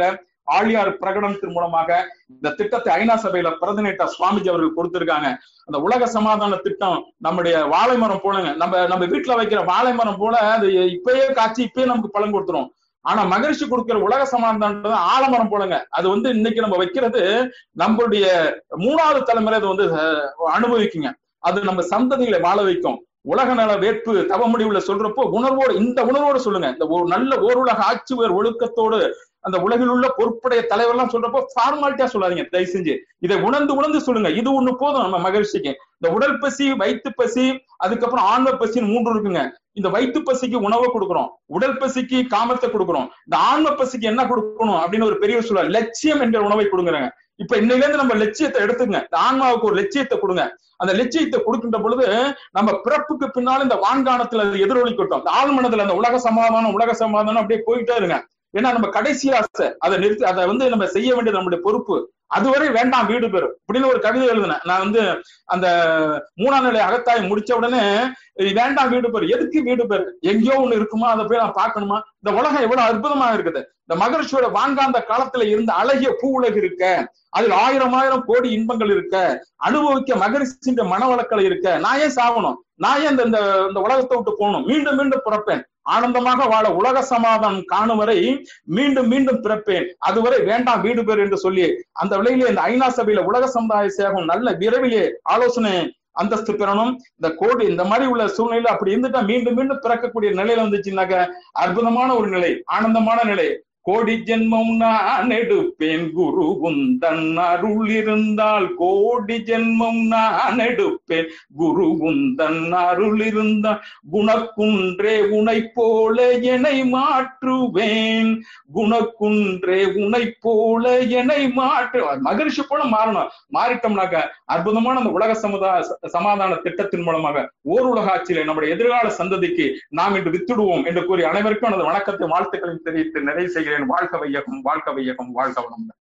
A: ஆழியார் பிரகடனத்தின் மூலமாக இந்த திட்டத்தை ஐநா சபையில பிரதிநிட்ட சுவாமிஜி அவர்கள் கொடுத்திருக்காங்க அந்த உலக சமாதான திட்டம் நம்முடைய வாழை மரம் போலங்க நம்ம நம்ம வீட்டுல வைக்கிற வாழை மரம் போல அது இப்பயே காய்ச்சி இப்பயே நமக்கு பலன் கொடுத்துரும் ஆனா மகிழ்ச்சி கொடுக்கிற உலக சமாதானம் ஆலமரம் போலங்க அது வந்து இன்னைக்கு நம்ம வைக்கிறது நம்மளுடைய மூணாவது தலைமுறை அது வந்து அனுபவிக்குங்க அது நம்ம சந்ததிகளை வாழ வைக்கும் உலக நல வேட்பு தவ முடிவுல சொல்றப்போ உணர்வோடு இந்த உணர்வோடு சொல்லுங்க இந்த ஒரு நல்ல ஓருலக ஆட்சிவர் ஒழுக்கத்தோடு அந்த உலகில் உள்ள பொறுப்புடைய தலைவர்லாம் சொல்றப்போ ஃபார்மாலிட்டியா சொல்லாதீங்க தயவு செஞ்சு இதை உணர்ந்து உணர்ந்து சொல்லுங்க இது ஒண்ணு போதும் நம்ம மகிழ்ச்சிக்கு இந்த உடல் பசி வயிற்று பசி அதுக்கப்புறம் ஆன்ம பசின்னு மூன்று இருக்குங்க இந்த வயிற்று பசிக்கு உணவை கொடுக்குறோம் உடல் பசிக்கு காமத்தை கொடுக்குறோம் இந்த ஆன்ம பசிக்கு என்ன கொடுக்கணும் அப்படின்னு ஒரு பெரிய சொல்ல லட்சியம் என்ற உணவை கொடுக்குறாங்க இப்ப இன்னைல இருந்து நம்ம லட்சியத்தை எடுத்துங்க இந்த ஆன்மாவுக்கு ஒரு லட்சியத்தை கொடுங்க அந்த லட்சியத்தை கொடுக்கின்ற பொழுது நம்ம பிறப்புக்கு பின்னாலும் இந்த வான்காணத்துல அது எதிரொலிக்கட்டும் இந்த ஆழ்மனதுல அந்த உலக சமாதானம் உலக சமாதானம் அப்படியே போயிட்டே இருங்க ஏன்னா நம்ம கடைசி ஆசை அதை நிறுத்தி அதை வந்து நம்ம செய்ய வேண்டியது நம்முடைய பொறுப்பு அதுவரை வேண்டாம் வீடு பெறும் அப்படின்னு ஒரு கவிதை எழுதினேன் நான் வந்து அந்த மூணாம் நிலை அகத்தாய் முடிச்ச உடனே வேண்டாம் வீடு பெறு எதுக்கு வீடு பெறு எங்கேயோ ஒண்ணு இருக்குமா அதை போய் நான் பார்க்கணுமா இந்த உலகம் எவ்வளவு அற்புதமா இருக்குது இந்த மகர்ஷியோட வான்காந்த காலத்துல இருந்த அழகிய பூ உலகு இருக்க அதில் ஆயிரம் ஆயிரம் கோடி இன்பங்கள் இருக்க அனுபவிக்க மகரிஷின்ற மனவளக்கலை இருக்க நான் ஏன் சாகணும் நான் ஏன் இந்த இந்த உலகத்தை விட்டு போகணும் மீண்டும் மீண்டும் பிறப்பேன் ஆனந்தமாக வாழ உலக சமாதானம் காணும் வரை மீண்டும் மீண்டும் பிறப்பேன் அதுவரை வேண்டாம் வீடு பேர் என்று சொல்லி அந்த விலையிலே இந்த ஐநா சபையில உலக சமுதாய சேகம் நல்ல விரைவிலே ஆலோசனை அந்தஸ்து பெறணும் இந்த கோடி இந்த மாதிரி உள்ள சூழ்நிலையில அப்படி இருந்துட்டா மீண்டும் மீண்டும் பிறக்கக்கூடிய நிலையில வந்துச்சுன்னாக்க அற்புதமான ஒரு நிலை ஆனந்தமான நிலை கோடி ஜென்மம் நான் எடுப்பேன் குரு உந்தன் அருள் இருந்தால் கோடி ஜென்மம் நான் எடுப்பேன் குரு உந்தன் அருள் இருந்தால் குணக்குன்றே உனை போல என்னை மாற்றுவேன் குணக்குன்றே உனை போல என்னை மாற்று மகிழ்ச்சி போல மாறணும் மாறிட்டோம்னாக்க அற்புதமான அந்த உலக சமுதாய சமாதான திட்டத்தின் மூலமாக ஓர் உலக ஆட்சியில நம்முடைய எதிர்கால சந்ததிக்கு நாம் இன்று வித்துடுவோம் என்று கூறி அனைவருக்கும் எனது வணக்கத்தை வாழ்த்துக்களையும் தெரிவித்து நிறைவு செய்கிறேன் வாழ்க வையகம் வாழ்க வையகம் வாழ்க வளம்